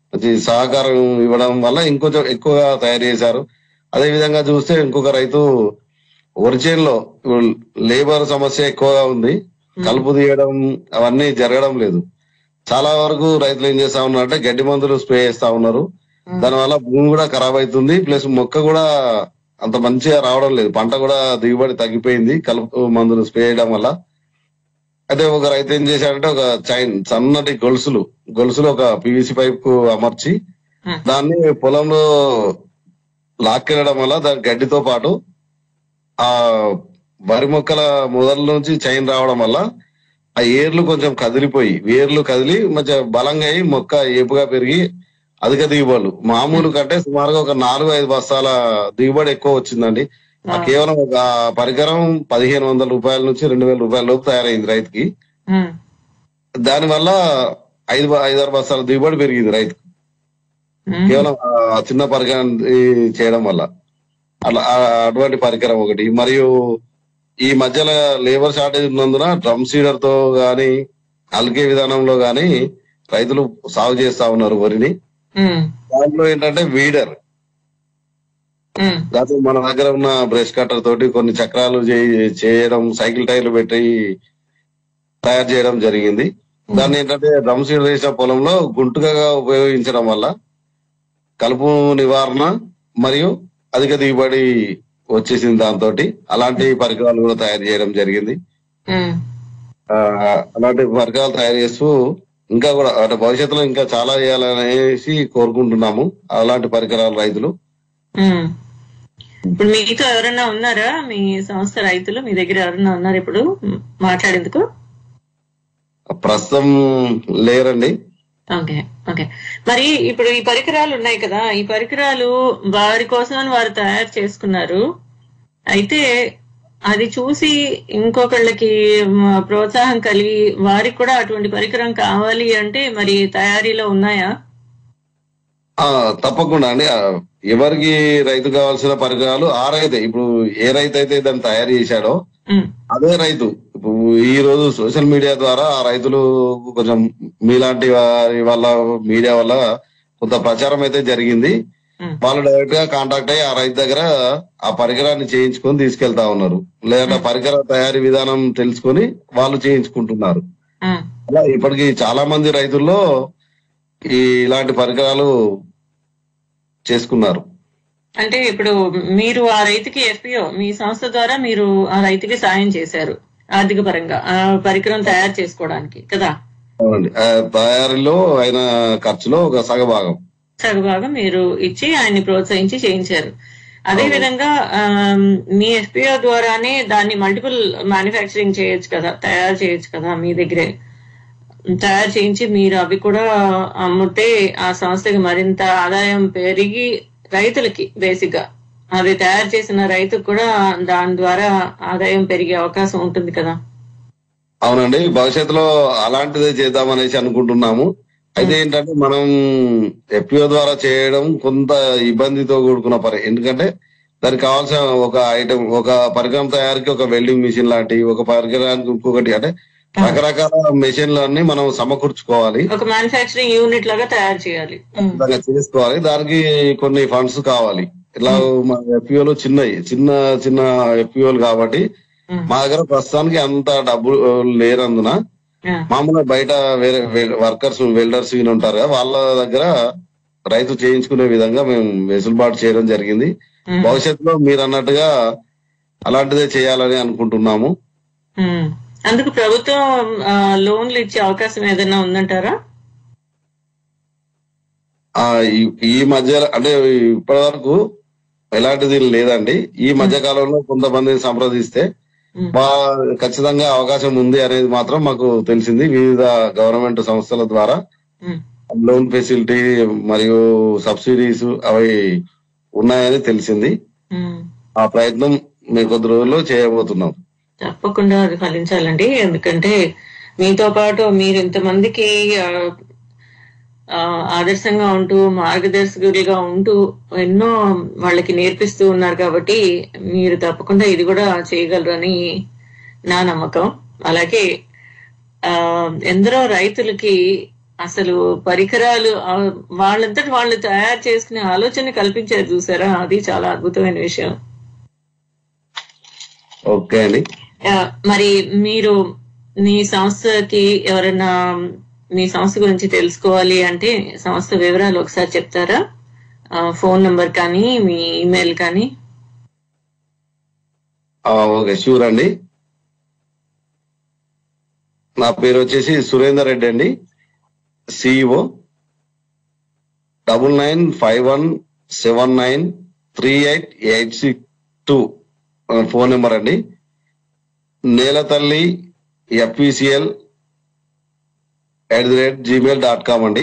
మంచి సహకారం ఇవ్వడం వల్ల ఇంకొంచెం ఎక్కువగా తయారు చేశారు అదే విధంగా చూస్తే ఇంకొక రైతు ఒరిజిన్ లో లేబర్ సమస్య ఎక్కువగా ఉంది కలుపు తీయడం అవన్నీ జరగడం లేదు చాలా వరకు రైతులు ఏం చేస్తా ఉన్నారంటే గడ్డి మందులు స్ప్రే చేస్తా ఉన్నారు దానివల్ల భూమి కూడా ఖరాబ్ అవుతుంది ప్లస్ మొక్క కూడా అంత మంచిగా రావడం లేదు పంట కూడా దిగుబడి తగ్గిపోయింది కలుపు మందులు స్ప్రే చేయడం వల్ల అయితే ఒక రైతు ఏం చేశాడంటే ఒక చైన్ సన్నటి గొలుసులు గొలుసులు ఒక పివిసి పైప్ కు అమర్చి ఉమ్. దాన్ని పొలంలో లాక్కెళ్ళడం వల్ల దాని గడ్డితో పాటు ఆ వరి మొక్కల మొదల నుంచి చైన్ రావడం వల్ల ఆ ఏర్లు కొంచెం కదిలిపోయి వేర్లు కదిలి మంచిగా బలంగా అయి మొక్క ఏపుగా పెరిగి అధిక దిగుబడులు మామూలు కంటే సుమారుగా ఒక నాలుగు ఐదు బస్తాల దిగుబడి ఎక్కువ వచ్చిందండి ఆ కేవలం ఒక పరికరం పదిహేను వందల రూపాయల నుంచి రెండు వేల రూపాయల లోపు తయారైంది రైతుకి ఉమ్, దాని వల్ల ఐదు బ- ఐదారు బస్తాల దిగుబడి పెరిగింది రైతు ఉమ్, కేవలం ఆ చిన్న పరికరం ఈ చేయడం వల్ల అట్లా ఆ అటువంటి పరికరం ఒకటి మరియు ఈ మధ్యలో లేబర్ షార్టేజ్ ఉన్నందున డ్రమ్ సీడర్ తో గాని అలికే విధానంలో గాని రైతులు సాగు చేస్తా ఉన్నారు వరిని ఉమ్, దాంట్లో ఏంటంటే వీడర్ ఉమ్, దాంట్లో మన దగ్గర ఉన్న బ్రష్ కట్టర్ తోటి కొన్ని చక్రాలు చేయి- చేయడం సైకిల్ టైర్లు పెట్టి తయారు చేయడం జరిగింది దాన్ని ఏంటంటే డ్రమ్ సీడ్ వేసిన పొలంలో గుంటుగా ఉపయోగించడం వల్ల కలుపు నివారణ మరియు అధిక దిగుబడి వచ్చేసింది దాంతో అలాంటి పరికరాలు కూడా తయారు చేయడం జరిగింది ఉమ్. ఆ, అలాంటి పరికరాలు తయారు చేస్తూ ఇంకా కూడా అంటే భవిష్యత్తులో ఇంకా చాలా చేయాలనేసి కోరుకుంటున్నాము అలాంటి పరికరాలు రైతులు ఉమ్. ఇప్పుడు మీతో ఎవరైనా ఉన్నారా మీ సంస్థ రైతులు మీ దగ్గర ఎవరైనా ఉన్నారు ఇప్పుడు మాట్లాడేందుకు ప్రస్తుతం లేరండి ఓకే ఓకే మరి ఇప్పుడు ఈ పరికరాలు ఉన్నాయి కదా ఈ పరికరాలు వారి కోసం వారు తయారు చేసుకున్నారు అయితే అది చూసి ఇంకొకళ్ళకి మ, ప్రోత్సాహం కలిగి వారికి కూడా అటువంటి పరికరం కావాలి అంటే మరి తయారీలో ఉన్నాయా ఆ తప్పకుండా అండి ఆ, ఎవరికి రైతు కావాల్సిన పరికరాలు ఆ రైతే ఇప్పుడు ఏ రైతు అయితే దాన్ని తయారు చేశాడో ఉమ్, అదే రైతు ఇప్పుడు ఈ రోజు సోషల్ మీడియా ద్వారా ఆ రైతులు కొంచెం మీలాంటి వారి వల్ల మీడియా వల్ల కొంత ప్రచారం అయితే జరిగింది ఉమ్, వాళ్ళు డైరెక్ట్ గా కాంటాక్ట్ అయ్యి ఆ రైతు దగ్గర ఆ పరికరాన్ని చేయించుకొని తీసుకెళ్తా ఉన్నారు లేదంటే ఆ పరికర తయారీ విధానం తెలుసుకొని వాళ్ళు చేయించుకుంటున్నారు ఉమ్, అలా ఇప్పటికి చాలా మంది రైతుల్లో ఈ ఇలాంటి పరికరాలు చేసుకున్నారు అంటే ఇప్పుడు మీరు ఆ రైతుకి ఎఫ్పిఓ మీ సంస్థ ద్వారా మీరు ఆ రైతుకి సాయం చేశారు ఆర్థిక పరంగా ఆ పరికరం తయారు చేసుకోవడానికి కదా అవునండి ఆ తయారీలో అయిన ఖర్చులో ఒక సగభాగం సగభాగం మీరు ఇచ్చి ఆయన్ని ప్రోత్సహించి చేయించారు అదే విధంగా ఆమ్, మీ ఎఫ్పిఓ ద్వారానే దాన్ని మల్టిపుల్ మ్యానుఫ్యాక్చరింగ్ చేయొచ్చు కదా తయారు చేయొచ్చు కదా మీ దగ్గరే తయారు చేయించి మీరు అవి కూడా అమ్ముతే ఆ సంస్థకి మరింత ఆదాయం పెరిగి రైతులకి బేసిక్ గా అది తయారు చేసిన రైతుకు కూడా దాని ద్వారా ఆదాయం పెరిగే అవకాశం ఉంటుంది కదా అవునండి భవిష్యత్తులో అలాంటిదే చేద్దామనేసి అనుకుంటున్నాము అయితే ఏంటంటే మనం ఎఫ్పిఓ ద్వారా చేయడం కొంత ఇబ్బందితో కూడుకున్న పని ఎందుకంటే దానికి కావాల్సిన ఒక ఐటమ్ ఒక పరికరం తయారీకి ఒక వెల్డింగ్ మిషన్ లాంటి ఒక పరికరానికి ఇంకొకటి అంటే రకరకాల మెషిన్లు అన్ని మనం సమకూర్చుకోవాలి ఒక మ్యానుఫ్యాక్చరింగ్ యూనిట్ లాగా తయారు చేయాలి ఉమ్, విధంగా చేసుకోవాలి దానికి కొన్ని ఫండ్స్ కావాలి ఇట్లా మా ఎఫ్పిఓలు చిన్నవి చిన్న చిన్న ఎఫ్పిఓలు కాబట్టి ఉమ్, మా దగ్గర ప్రస్తుతానికి అంత డబ్బు లేనందున ఆ, మామూలుగా బయట వేరే వర్కర్స్ వెల్డర్స్ ఈయన ఉంటారు కదా వాళ్ళ దగ్గర రైతు చేయించుకునే విధంగా మేము వెసులుబాటు చేయడం జరిగింది ఉమ్, భవిష్యత్తులో మీరు అన్నట్టుగా అలాంటిదే చేయాలని అనుకుంటున్నాము ఉమ్. అందుకు ప్రభుత్వం ఆ, లోన్లు ఇచ్చే అవకాశం ఏదైనా ఉందంటారా ఆ ఈ- ఈ మధ్య అంటే ఇప్పటి వరకు ఎలాంటిది లేదండి ఈ మధ్య కాలంలో కొంతమందిని సంప్రదిస్తే ఉమ్, మా ఖచ్చితంగా అవకాశం ఉంది అనేది మాత్రం మాకు తెలిసింది వివిధ గవర్నమెంట్ సంస్థల ద్వారా ఉమ్, లోన్ ఫెసిలిటీ మరియు సబ్సిడీస్ అవి ఉన్నాయని తెలిసింది ఉమ్. ఆ ప్రయత్నం మేము కొద్ది రోజుల్లో చేయబోతున్నాం తప్పకుండా అది ఫలించాలండి ఎందుకంటే మీతో పాటు మీరు ఇంతమందికి ఆ, ఆ, ఆదర్శంగా ఉంటూ మార్గదర్శకులుగా ఉంటూ ఎన్నో వాళ్ళకి నేర్పిస్తూ ఉన్నారు కాబట్టి మీరు తప్పకుండా ఇది కూడా చేయగలరు అని నా నమ్మకం అలాగే ఆ, ఎందరో రైతులకి అసలు పరికరాలు ఆ, వాళ్ళంతటి వాళ్ళు తయారు చేసుకునే ఆలోచన కల్పించారు చూసారా అది చాలా అద్భుతమైన విషయం ఓకే అండి ఆ, మరి మీరు మీ సంస్థకి ఎవరైనా మీ సంస్థ గురించి తెలుసుకోవాలి అంటే సంస్థ వివరాలు ఒకసారి చెప్తారా ఆ, ఫోన్ నంబర్ కానీ మీ ఇమెయిల్ కానీ ఆ, ఓకే షూర్ అండి నా పేరు వచ్చేసి సురేందర్ రెడ్డి అండి CEO double nine five one seven nine three eight eight six two phone number అండి Nelathalli FPCL at the rate Gmail dot com అండి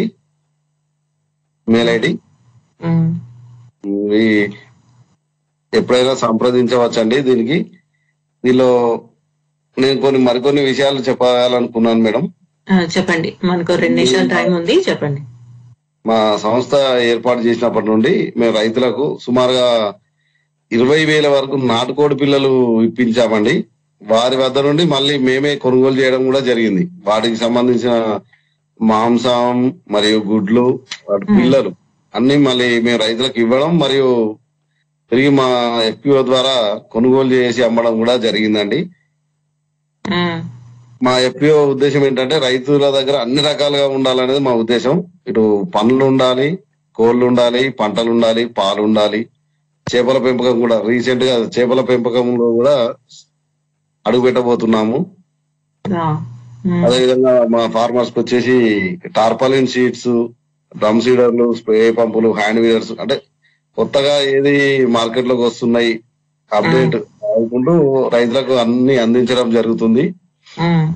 మెయిల్ ఐడి ఉమ్, ఈ ఎప్పుడైనా సంప్రదించవచ్చండి దీనికి దీనిలో నేను కొన్ని మరికొన్ని విషయాలు చెప్పాలనుకున్నాను మేడం ఆ, చెప్పండి మనకు రెండు నిమిషాల టైం ఉంది చెప్పండి మా సంస్థ ఏర్పాటు చేసినప్పటి నుండి మేము రైతులకు సుమారుగా ఇరవై వేల వరకు నాటుకోడి పిల్లలు ఇప్పించామండి వారి వద్ద నుండి మళ్ళీ మేమే కొనుగోలు చేయడం కూడా జరిగింది వాటికి సంబంధించిన మాంసం మరియు గుడ్లు వాటి పిల్లలు అన్ని మళ్ళీ మేము రైతులకు ఇవ్వడం మరియు తిరిగి మా ఎఫ్పిఓ ద్వారా కొనుగోలు చేసి అమ్మడం కూడా జరిగిందండి ఉమ్, మా ఎఫ్పిఓ ఉద్దేశం ఏంటంటే రైతుల దగ్గర అన్ని రకాలుగా ఉండాలనేది మా ఉద్దేశం ఇటు పండ్లు ఉండాలి కోళ్ళు ఉండాలి పంటలు ఉండాలి పాలు ఉండాలి చేపల పెంపకం కూడా రీసెంట్ గా చేపల పెంపకంలో కూడా అడుగు పెట్టబోతున్నాము ఆ, ఉమ్, అదేవిధంగా మా ఫార్మర్స్ కి వచ్చేసి టార్పాలిన్ సీడ్స్ డ్రమ్ సీడర్లు స్ప్రే పంపులు హ్యాండ్ వీడర్స్ అంటే కొత్తగా ఏది మార్కెట్ లోకి వస్తున్నాయి అప్డేట్ అనుకుంటూ రైతులకు అన్ని అందించడం జరుగుతుంది ఉమ్,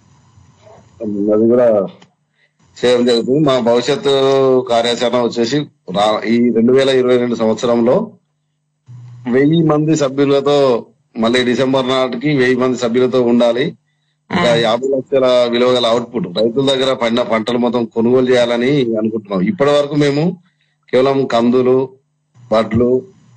అది కూడా చేయడం జరుగుతుంది మా భవిష్యత్తు కార్యాచరణ వచ్చేసి రా- ఈ రెండు వేల ఇరవై రెండు సంవత్సరంలో వెయ్యి మంది సభ్యులతో మళ్ళీ డిసెంబర్ నాటికి వెయ్యి మంది సభ్యులతో ఉండాలి ఇంకా యాభై లక్షల విలువ గల అవుట్పుట్ రైతుల దగ్గర పండిన పంటలు మొత్తం కొనుగోలు చేయాలని అనుకుంటున్నాం ఇప్పటి వరకు మేము కేవలం కందులు వడ్లు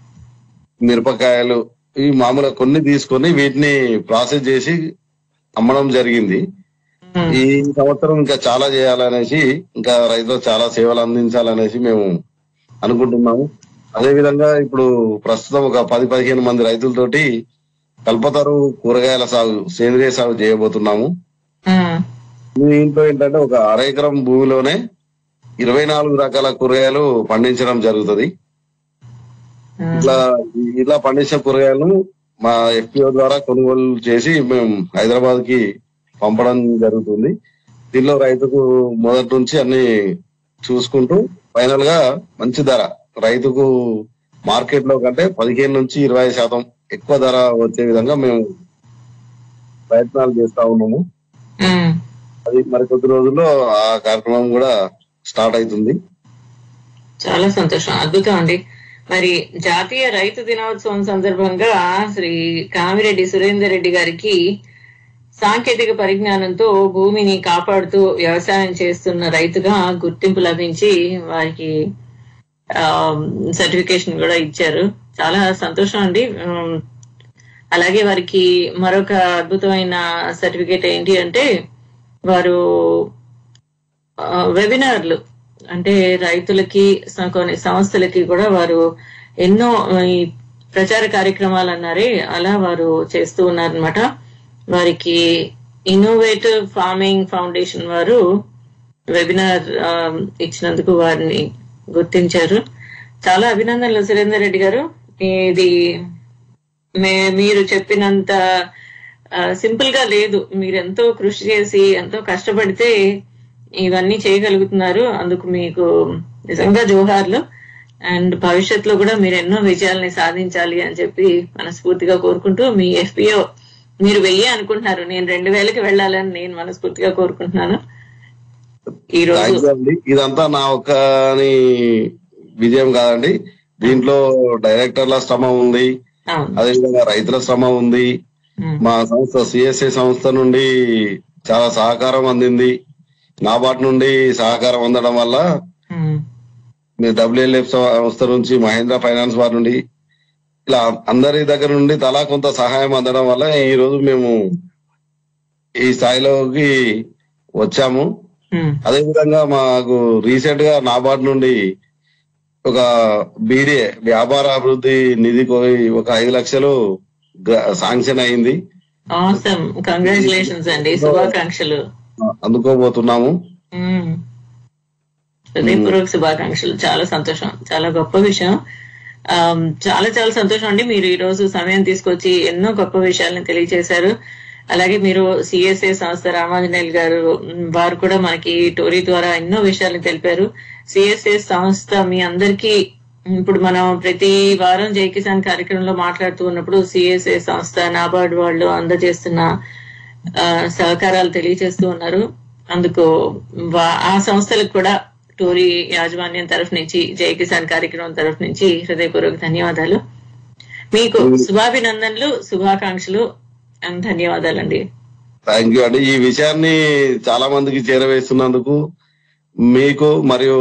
మిరపకాయలు ఈ మామూలుగా కొన్ని తీసుకొని వీటిని ప్రాసెస్ చేసి అమ్మడం జరిగింది ఉమ్, ఈ సంవత్సరం ఇంకా చాలా చేయాలనేసి ఇంకా రైతులకు చాలా సేవలు అందించాలనేసి మేము అనుకుంటున్నాము అదే విధంగా ఇప్పుడు ప్రస్తుతం ఒక పది పదిహేను మంది రైతులతోటి కల్పతరు కూరగాయల సాగు సేంద్రియ సాగు చేయబోతున్నాము ఉమ్, దీంట్లో ఏంటంటే ఒక అర ఎకరం భూమిలోనే ఇరవై నాలుగు రకాల కూరగాయలు పండించడం జరుగుతుంది ఉమ్, ఇట్లా ఇట్లా పండించిన కూరగాయలను మా ఎఫ్పిఓ ద్వారా కొనుగోలు చేసి మేము హైదరాబాద్ కి పంపడం జరుగుతుంది దీనిలో రైతుకు మొదటి నుంచి అన్ని చూసుకుంటూ ఫైనల్ గా మంచి ధర రైతుకు మార్కెట్ లో కంటే పదిహేను నుంచి ఇరవై శాతం ఎక్కువ ధర వచ్చే విధంగా మేము ప్రయత్నాలు చేస్తా ఉన్నాము ఉమ్. అది మరి కొద్ది రోజుల్లో ఆ కార్యక్రమం కూడా స్టార్ట్ అవుతుంది చాలా సంతోషం అద్భుతం అండి మరి జాతీయ రైతు దినోత్సవం సందర్భంగా శ్రీ కామిరెడ్డి సురేందర్ రెడ్డి గారికి సాంకేతిక పరిజ్ఞానంతో భూమిని కాపాడుతూ వ్యవసాయం చేస్తున్న రైతుగా గుర్తింపు లభించి వారికి సర్టిఫికేషన్ కూడా ఇచ్చారు చాలా సంతోషం అండి ఉమ్, అలాగే వారికి మరొక అద్భుతమైన సర్టిఫికేట్ ఏంటి అంటే వారు ఆ, వెబినార్లు అంటే రైతులకి స- కొన్ని సంస్థలకి కూడా వారు ఎన్నో ఆ, ఈ ప్రచార కార్యక్రమాలు అన్నారే అలా వారు చేస్తూ ఉన్నారనమాట వారికి ఇన్నోవేటివ్ ఫార్మింగ్ ఫౌండేషన్ వారు వెబినార్ ఆ, ఇచ్చినందుకు వారిని గుర్తించారు చాలా అభినందనలు సురేందర్ రెడ్డి గారు ఇది మే- మీరు చెప్పినంత సింపుల్ గా లేదు మీరు ఎంతో కృషి చేసి ఎంతో కష్టపడితే ఇవన్నీ చేయగలుగుతున్నారు అందుకు మీకు నిజంగా జోహార్లు అండ్ భవిష్యత్తులో కూడా మీరు ఎన్నో విజయాల్ని సాధించాలి అని చెప్పి మనస్ఫూర్తిగా కోరుకుంటూ మీ ఎఫ్పిఓ మీరు వెయ్యి అనుకుంటున్నారు నేను రెండు వేలకి వెళ్ళాలని నేను మనస్ఫూర్తిగా కోరుకుంటున్నాను ఈ రోజు థాంక్స్ అండి ఇదంతా నా ఒక్కని విజయం కాదండి దీంట్లో డైరెక్టర్ల శ్రమ ఉంది అవును అదేవిధంగా రైతుల శ్రమ ఉంది ఉమ్, మా సంస్థ సిఎస్ఏ సంస్థ నుండి చాలా సహకారం అందింది నాబార్డ్ నుండి సహకారం అందడం వల్ల ఉమ్, మీ డబ్ల్యూఎల్ఎఫ్ సంస్థ నుంచి మహేంద్ర ఫైనాన్స్ వారి నుండి ఇలా అందరి దగ్గర నుండి తలా కొంత సహాయం అందడం వల్ల ఈ రోజు మేము ఈ స్థాయిలోకి వచ్చాము ఉమ్, అదే విధంగా మాకు రీసెంట్ గా నాబార్డ్ నుండి ఒక బీడీఏ వ్యాపార అభివృద్ధి నిధికి ఒక ఐదు లక్షలు శాంక్షన్ అయింది ఆసమ్ కంగ్రాచులేషన్స్ అండి శుభాకాంక్షలు అందుకోబోతున్నాము ఉమ్. హృదయపూర్వక శుభాకాంక్షలు చాలా సంతోషం చాలా గొప్ప విషయం ఆమ్, చాలా చాలా సంతోషం అండి మీరు ఈ రోజు సమయం తీసుకొచ్చి ఎన్నో గొప్ప విషయాలను తెలియజేశారు అలాగే మీరు సిఎస్ఏ సంస్థ రామాంజనేయులు గారు ఉమ్, వారు కూడా మనకి టోరీ ద్వారా ఎన్నో విషయాలను తెలిపారు సిఎస్ఏ సంస్థ మీ అందరికీ ఇప్పుడు మనం ప్రతి వారం జై కిసాన్ కార్యక్రమంలో మాట్లాడుతూ ఉన్నప్పుడు సిఎస్ఏ సంస్థ నాబార్డ్ వాళ్ళు అందజేస్తున్న ఆ, సహకారాలు తెలియజేస్తూ ఉన్నారు అందుకు వా- ఆ సంస్థలకు కూడా టోరీ యాజమాన్యం తరఫు నుంచి జై కిసాన్ కార్యక్రమం తరఫు నుంచి హృదయపూర్వక ధన్యవాదాలు మీకు శుభాభినందనలు శుభాకాంక్షలు అండ్ ధన్యవాదాలండి థ్యాంక్ యూ అండి ఈ విషయాన్ని చాలా మందికి చేరవేస్తున్నందుకు మీకు మరియు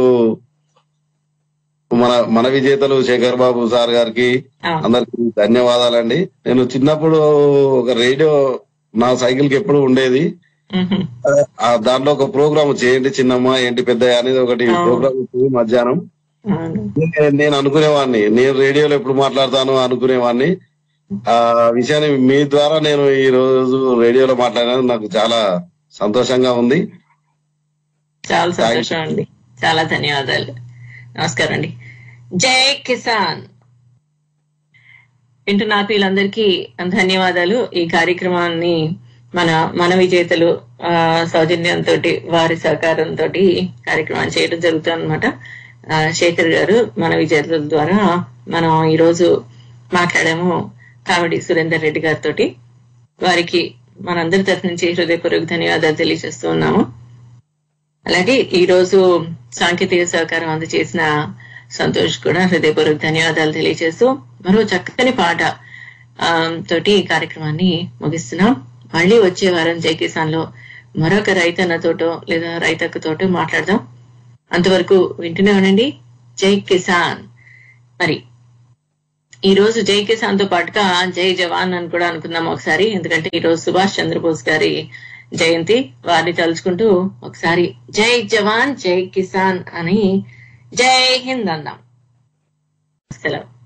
మన మన విజేతలు శేఖర్ బాబు సార్ గారికి ఆ, అందరికి ధన్యవాదాలండి నేను చిన్నప్పుడు ఒక రేడియో నా సైకిల్ కి ఎప్పుడు ఉండేది మ్హూ. ఆ దాంట్లో ఒక ప్రోగ్రామ్ చేయండి చిన్నమ్మ ఏంటి పెద్ద అనేది ఒకటి ఆ. ప్రోగ్రామ్ వచ్చింది మధ్యాహ్నం అవును. నే- నేను అనుకునేవాడిని నేను రేడియోలో ఎప్పుడు మాట్లాడతాను అనుకునేవాడిని ఆ విషయాన్ని మీ ద్వారా నేను ఈ రోజు రేడియోలో మాట్లాడినా నాకు చాలా సంతోషంగా ఉంది చాలా సంతోషం అండి చాలా ధన్యవాదాలు నమస్కారం అండి జై కిసాన్ వింటున్న ఆత్మీయులందరికీ ధన్యవాదాలు ఈ కార్యక్రమాన్ని మన మన విజేతలు ఆ, సౌజన్యంతో వారి సహకారంతో కార్యక్రమాన్ని చేయడం జరుగుతుంది అనమాట శేఖర్ గారు మన విజేతల ద్వారా మనం ఈ రోజు మాట్లాడాము కామెడీ సురేందర్ రెడ్డి గారితో వారికి మనందరి తరఫు నుంచి హృదయపూర్వక ధన్యవాదాలు తెలియజేస్తూ ఉన్నాము అలాగే ఈ రోజు సాంకేతిక సహకారం అందజేసిన సంతోష్ కూడా హృదయపూర్వక ధన్యవాదాలు తెలియజేస్తూ మరో చక్కని పాట ఆ, తోటి ఈ కార్యక్రమాన్ని ముగిస్తున్నాం మళ్ళీ వచ్చే వారం జై కిసాన్ లో మరొక రైతన్నతోటో లేదా రైతక్కతోటో మాట్లాడదాం అంతవరకు వింటూనే ఉండండి జై కిసాన్ మరి ఈ రోజు జై కిసాన్ తో పాటుగా జై జవాన్ అని కూడా అనుకుందాం ఒకసారి ఎందుకంటే ఈ రోజు సుభాష్ చంద్రబోస్ గారి జయంతి వారిని తలుచుకుంటూ ఒకసారి జై జవాన్ జై కిసాన్ అని జై హింద్ అందాం సెలవు